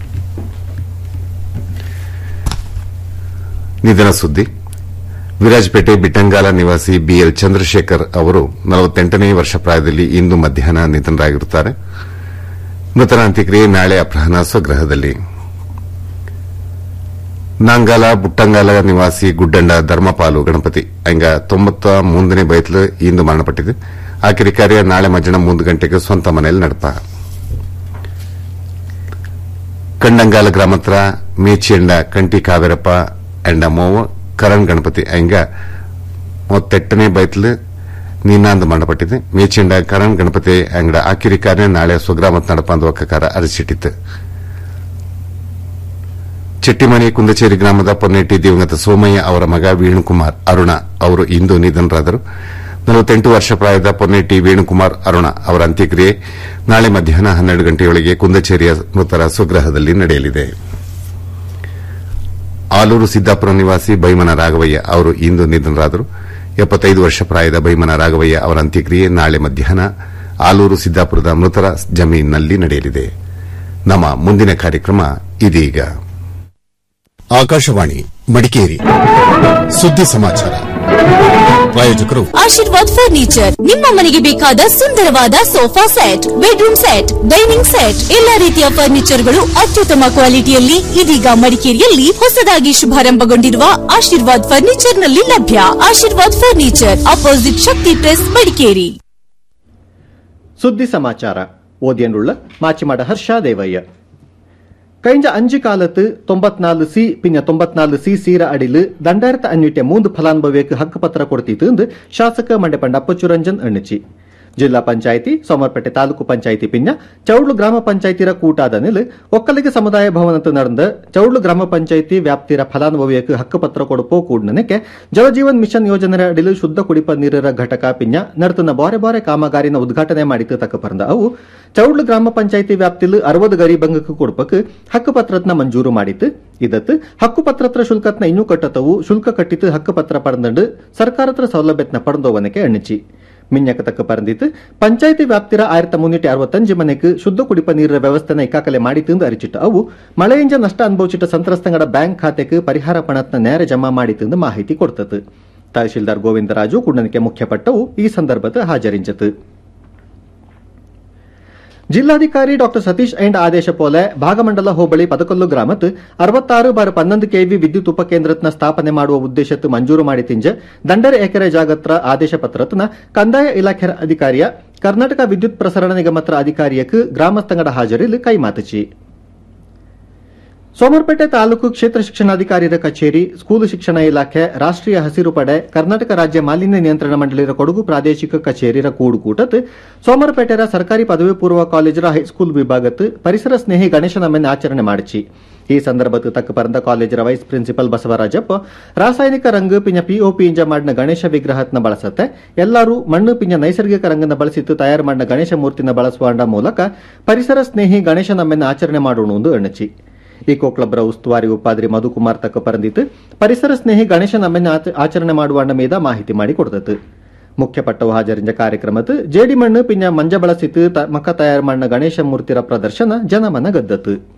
ನಿಧನ ಸುದ್ದಿ ವಿರಾಜಪೇಟೆ ಬಿಟ್ಟಂಗಾಲ ನಿವಾಸಿ ಬಿಎಲ್ ಚಂದ್ರಶೇಖರ್ ಅವರು ನಲವತ್ತೆಂಟನೇ ವರ್ಷ ಪ್ರಾಯದಲ್ಲಿ ಇಂದು ಮಧ್ಯಾಹ್ನ ನಿಧನರಾಗಿರುತ್ತಾರೆ ಮೃತರ ಅಂತ್ಯಕ್ರಿಯೆ ನಾಳೆ ಅಪರಾಹ್ನ ಸ್ವಗೃಹದಲ್ಲಿ ನಾಂಗಾಲ ಬುಟ್ಟಂಗಾಲ ನಿವಾಸಿ ಗುಡ್ಡಂಡ ಧರ್ಮಪಾಲು ಗಣಪತಿ ಹಂಗ ತೊಂಬತ್ತ ಮೂರನೇ ಬಯತ್ಲು ಇಂದು ಮರಣಪಟ್ಟಿದೆ ಆಕಿರಿ ಕಾರ್ಯ ನಾಳೆ ಮಧ್ಯಾಹ್ನ ಮೂರು ಗಂಟೆಗೆ ಸ್ವಂತ ಮನೆಯಲ್ಲಿ ನಡಪ ಕಂಡಂಗಾಲ ಗ್ರಾಮತ್ರ ಮೇಚಿಯಂಡ ಕಂಟಿ ಕಾವೇರಪ್ಪ ಎಂಡ ಮೋವ ಕರಣ್ ಗಣಪತಿ ಹಂಗ ಮೂವತ್ತೆಟ್ಟನೇ ಬೈತ್ಲು ನೀನಾಂದು ಮರಣಪಟ್ಟಿದೆ ಮೇಚಿಂಡ ಕರಣ್ ಗಣಪತಿ ಅಂಗಡ ಆಕಿರಿ ಕಾರ್ಯ ನಾಳೆ ಸ್ವಗ್ರಾಮತ್ ನಡಪಂದು ಒಕ್ಕಕಾರ ಅರಸಿಟ್ಟಿತ್ತು ಚೆಟ್ಟಿಮನೆ ಕುಂದಚೇರಿ ಗ್ರಾಮದ ಪೊನ್ನೆಟ್ಟಿ ದಿವಂಗತ ಸೋಮಯ್ಯ ಅವರ ಮಗ ವೇಣುಕುಮಾರ್ ಅರುಣ ಅವರು ಇಂದು ನಿಧನರಾದರು ನಲವತ್ತೆಂಟು ವರ್ಷ ಪ್ರಾಯದ ಪೊನ್ನೆಟ್ಟಿ ವೇಣುಕುಮಾರ್ ಅರುಣ ಅವರ ಅಂತ್ಯಕ್ರಿಯೆ ನಾಳೆ ಮಧ್ಯಾಹ್ನ ಹನ್ನೆರಡು ಗಂಟೆಯೊಳಗೆ ಕುಂದಚೇರಿಯ ಮೃತರ ಸ್ವಗೃಹದಲ್ಲಿ ನಡೆಯಲಿದೆ ಆಲೂರು ಸಿದ್ದಾಪುರ ನಿವಾಸಿ ಬೈಮನ ರಾಘವಯ್ಯ ಅವರು ಇಂದು ನಿಧನರಾದರು ಎಪ್ಪತ್ತೈದು ವರ್ಷ ಪ್ರಾಯದ ಬೈಮನ ರಾಘವಯ್ಯ ಅವರ ಅಂತ್ಯಕ್ರಿಯೆ ನಾಳೆ ಮಧ್ಯಾಹ್ನ ಆಲೂರು ಸಿದ್ದಾಪುರದ ಮೃತರ ಜಮೀನಿನಲ್ಲಿ ನಡೆಯಲಿದೆ ನಮ್ಮ ಮುಂದಿನ ಕಾರ್ಯಕ್ರಮ ಇದೀಗ ಆಕಾಶವಾಣಿ ಮಡಿಕೇರಿ ಸುದ್ದಿ ಸಮಾಚಾರ ಪ್ರಾಯೋಜಕರು ಆಶೀರ್ವಾದ್ ಫರ್ನಿಚರ್ ನಿಮ್ಮ ಮನೆಗೆ ಬೇಕಾದ ಸುಂದರವಾದ sofa set bedroom set dining set ಎಲ್ಲಾ ರೀತಿಯ ಫರ್ನಿಚರ್ಗಳು ಅತ್ಯುತ್ತಮ ಕ್ವಾಲಿಟಿಯಲ್ಲಿ ಇದೀಗ ಮಡಿಕೇರಿಯಲ್ಲಿ ಹೊಸದಾಗಿ ಶುಭಾರಂಭಗೊಂಡಿರುವ ಆಶೀರ್ವಾದ್ ಫರ್ನಿಚರ್ ನಲ್ಲಿ ಲಭ್ಯ Ashirwad furniture opposite Shakti press Madikeri ಸುದ್ದಿ ಸಮಾಚಾರ ಓದಿಯನ್ನುಳ್ಳ ಮಾಚಿಮಾಡ ಹರ್ಷ ದೇವಯ್ಯ കഴിഞ്ഞ അഞ്ച് കാലത്ത് തൊമ്പത്തിനാല് സി പിന്നെ തൊമ്പത്തിനാല് സി സീര അടിയിൽ രണ്ടായിരത്തി അഞ്ഞൂറ്റി മൂന്ന് ഫലാനുഭവിക്ക് ഹക്കുപത്ര കൊടുത്തിട്ട് ಶಾಸಕ ಮಂಡೆಪಂಡ ಅಪ್ಪಚ್ಚುರಂಜನ್ ಎಣ್ಣಿಚಿ ಜಿಲ್ಲಾ ಪಂಚಾಯಿತಿ ಸೋಮರ್ಪೇಟೆ ತಾಲೂಕು ಪಂಚಾಯಿತಿ ಪಿಂಜ ಚೌಡ್ಲು ಗ್ರಾಮ ಪಂಚಾಯಿತಿರ ಕೂಟಾದ ನಿಲ್ ಒಕ್ಕಲಿಗ ಸಮುದಾಯ ಭವನത്ത് നടന്ന ಚೌಡ್ಲು ಗ್ರಾಮ ಪಂಚಾಯಿತಿ ವ್ಯಾಪ್ತಿರ ಫಲಾನುಭವಿಯಕ್ಕೆ ಹಕ್ಕುಪತ್ರ ಕೊಡುಪೋ ಕೂಡ್ನಕ್ಕೆ ಜಲಜೀವನ್ ಮಿಷನ್ ಯೋಜನೆ ಅಡಿಲು ಶುದ್ಧ ಕುಡಿಪ ನೀರರ ಘಟಕ ಪಿಂಜ ನಡತುന്ന ಬಾರೆ ಬಾರೆ ಕಾಮಗಾರಿನ ಉದ್ಘಾಟನೆ ಮಾಡಿತು ತಕ್ಕ ಪರಂದ ಅವು ಚೌಡ್ಲು ಗ್ರಾಮ ಪಂಚಾಯಿತಿ ವ್ಯಾಪ್ತಿಲ್ ಅರವದು ಗರೀಬಂಗಕ್ಕೆ ಕೊಡುಪಕ್ ಹಕ್ಕುಪತ್ರತ್ನ ಮಂಜೂರು ಮಾಡಿತ್ತು ಇದತ್ತು ಹಕ್ಕುಪತ್ರತ್ರ ಶುಲ್ಕತ್ನ ಇನ್ನೂ ಕಟ್ಟತವು ಶುಲ್ಕ ಕಟ್ಟಿತು ಹಕ್ಕುಪತ್ರ ಪಡೆದಂಡು ಸರ್ಕಾರತ್ರ ಸೌಲಭ್ಯತ್ನ ಪಡೆದೋವನಕ್ಕೆ ಎಣ್ಣಿಚಿ ಮಿನ್ಯಕ ತಕ್ಕ ಪರಂದಿತ್ತು ಪಂಚಾಯಿತಿ ವ್ಯಾಪ್ತಿರ ಆயிரத்தி ಮುನ್ನೂറ്റി ಅರವತ್ತಂಜು ಮನೆಗೆ ಶುದ್ಧ ಕುಡಿಪ ನೀರಿನ ವ್ಯವಸ್ಥೆನ ಇಕ್ಕಾಕಲೆ ಮಾಡಿತಿಂದು ಅರಿಚಿಟ್ಟು ಅವು ಮಳೆಯಿಂದ ನಷ್ಟ ಅನುಭವಿಸಿಟ್ಟ ಸಂತ್ರಸ್ತಂಗಡ ಬ್ಯಾಂಕ್ ಖಾತೆಗೆ ಪರಿಹಾರ ಪಣತ್ನ ನೇರ ಜಮಾ ಮಾಡಿತಿಂದು ಮಾಹಿತಿ ಕೊಡ್ತತು ತಹಶೀಲ್ದಾರ್ ಗೋವಿಂದರಾಜು ಕುಂಡನಿಕೆ ಮುಖ್ಯಪಟ್ಟವು ಈ ಸಂದರ್ಭದ ಹಾಜರಿಂಚತು ಜಿಲ್ಲಾಧಿಕಾರಿ ಡಾಕ್ಟರ್ ಸತೀಶ್ ಐಂಡ್ ಆದೇಶ ಪೋಲೆ ಭಾಗಮಂಡಲ ಹೋಬಳಿ ಪದಕೊಲ್ಲು ಗ್ರಾಮತ್ ಅರವತ್ತಾರು ಬಾರ್ ಪನ್ನೊಂದು ಕೆವಿ ವಿದ್ಯುತ್ ಉಪಕೇಂದ್ರತ್ನ ಸ್ಥಾಪನೆ ಮಾಡುವ ಉದ್ದೇಶತ್ತು ಮಂಜೂರು ಮಾಡಿ ತಿಂಜ ದಂಡರ ಎಕರೆ ಜಾಗತ್ರ ಆದೇಶ ಪತ್ರತ್ನ ಕಂದಾಯ ಇಲಾಖೆ ಅಧಿಕಾರಿಯ ಕರ್ನಾಟಕ ವಿದ್ಯುತ್ ಪ್ರಸರಣ ನಿಗಮತ್ರ ಅಧಿಕಾರಿಯಕ್ಕೆ ಗ್ರಾಮಸ್ಥಂಗಡ ಹಾಜರಿಲ್ ಕೈಮಾತಚಿ ಸೋಮರ್ಪೇಟೆ ತಾಲೂಕು ಕ್ಷೇತ್ರ ಶಿಕ್ಷಣಾಧಿಕಾರಿಯ ಕಚೇರಿ ಸ್ಕೂಲ್ ಶಿಕ್ಷಣ ಇಲಾಖೆ ರಾಷ್ಟ್ರೀಯ ಹಸಿರು ಪಡೆ ಕರ್ನಾಟಕ ರಾಜ್ಯ ಮಾಲಿನ್ಯ ನಿಯಂತ್ರಣ ಮಂಡಳಿಯ ಕೊಡಗು ಪ್ರಾದೇಶಿಕ ಕಚೇರಿಯ ಕೂಡುಕೂಟತ್ ಸೋಮರ್ಪೇಟೆಯ ಸರ್ಕಾರಿ ಪದವಿ ಪೂರ್ವ ಕಾಲೇಜರ ಹೈಸ್ಕೂಲ್ ವಿಭಾಗತ್ ಪರಿಸರ ಸ್ನೇಹಿ ಗಣೇಶನಮ್ಮನ ಆಚರಣೆ ಮಾಡಿಸಿ ಈ ಸಂದರ್ಭದ ತಕ್ಕ ಪರಂದ ಕಾಲೇಜರ ವೈಸ್ ಪ್ರಿನ್ಸಿಪಲ್ ಬಸವರಾಜಪ್ಪ ರಾಸಾಯನಿಕ ರಂಗು ಪಿಂಜ ಪಿಒಪಿ ಇಂಜ ಮಾಡಿನ ಗಣೇಶ ವಿಗ್ರಹತ್ನ ಬಳಸತ್ತೆ ಎಲ್ಲರೂ ಮಣ್ಣು ಪಿಂಜ ನೈಸರ್ಗಿಕ ರಂಗನ ಬಳಸಿತ್ತು ತಯಾರು ಮಾಡಿನ ಗಣೇಶ ಮೂರ್ತಿನ ಬಳಸುವ ಮೂಲಕ ಪರಿಸರ ಸ್ನೇಹಿ ಗಣೇಶನಮ್ಮನ ಆಚರಣೆ ಮಾಡೋಣ ಎಂದು ಎಣ್ಣಚಿ ಇಕೋ ಕ್ಲಬ್ರ ಉಸ್ತುವಾರಿ ಉಪಾದ್ರಿ ಮಧುಕುಮಾರ್ ತಕ್ಕ ಪರಂದಿತ್ತು ಪರಿಸರ ಸ್ನೇಹಿ ಗಣೇಶನ ಅಮ್ಮನ ಆಚರಣೆ ಮಾಡುವ ಮೀದ ಮಾಹಿತಿ ಮಾಡಿ ಕೊಡ್ತತ್ತು ಮುಖ್ಯ ಪಟ್ಟವು ಹಾಜರಿಂಜ ಕಾರ್ಯಕ್ರಮದ ಜೇಡಿ ಮಣ್ಣು ಪಿಂಜ ಮಂಜ ಬಳಸಿತ್ತು ಮಕ್ಕ ತಯಾರು ಮಾಡಿನ ಗಣೇಶ ಮೂರ್ತಿರ ಪ್ರದರ್ಶನ ಜನಮನ ಗದ್ದತ್ತು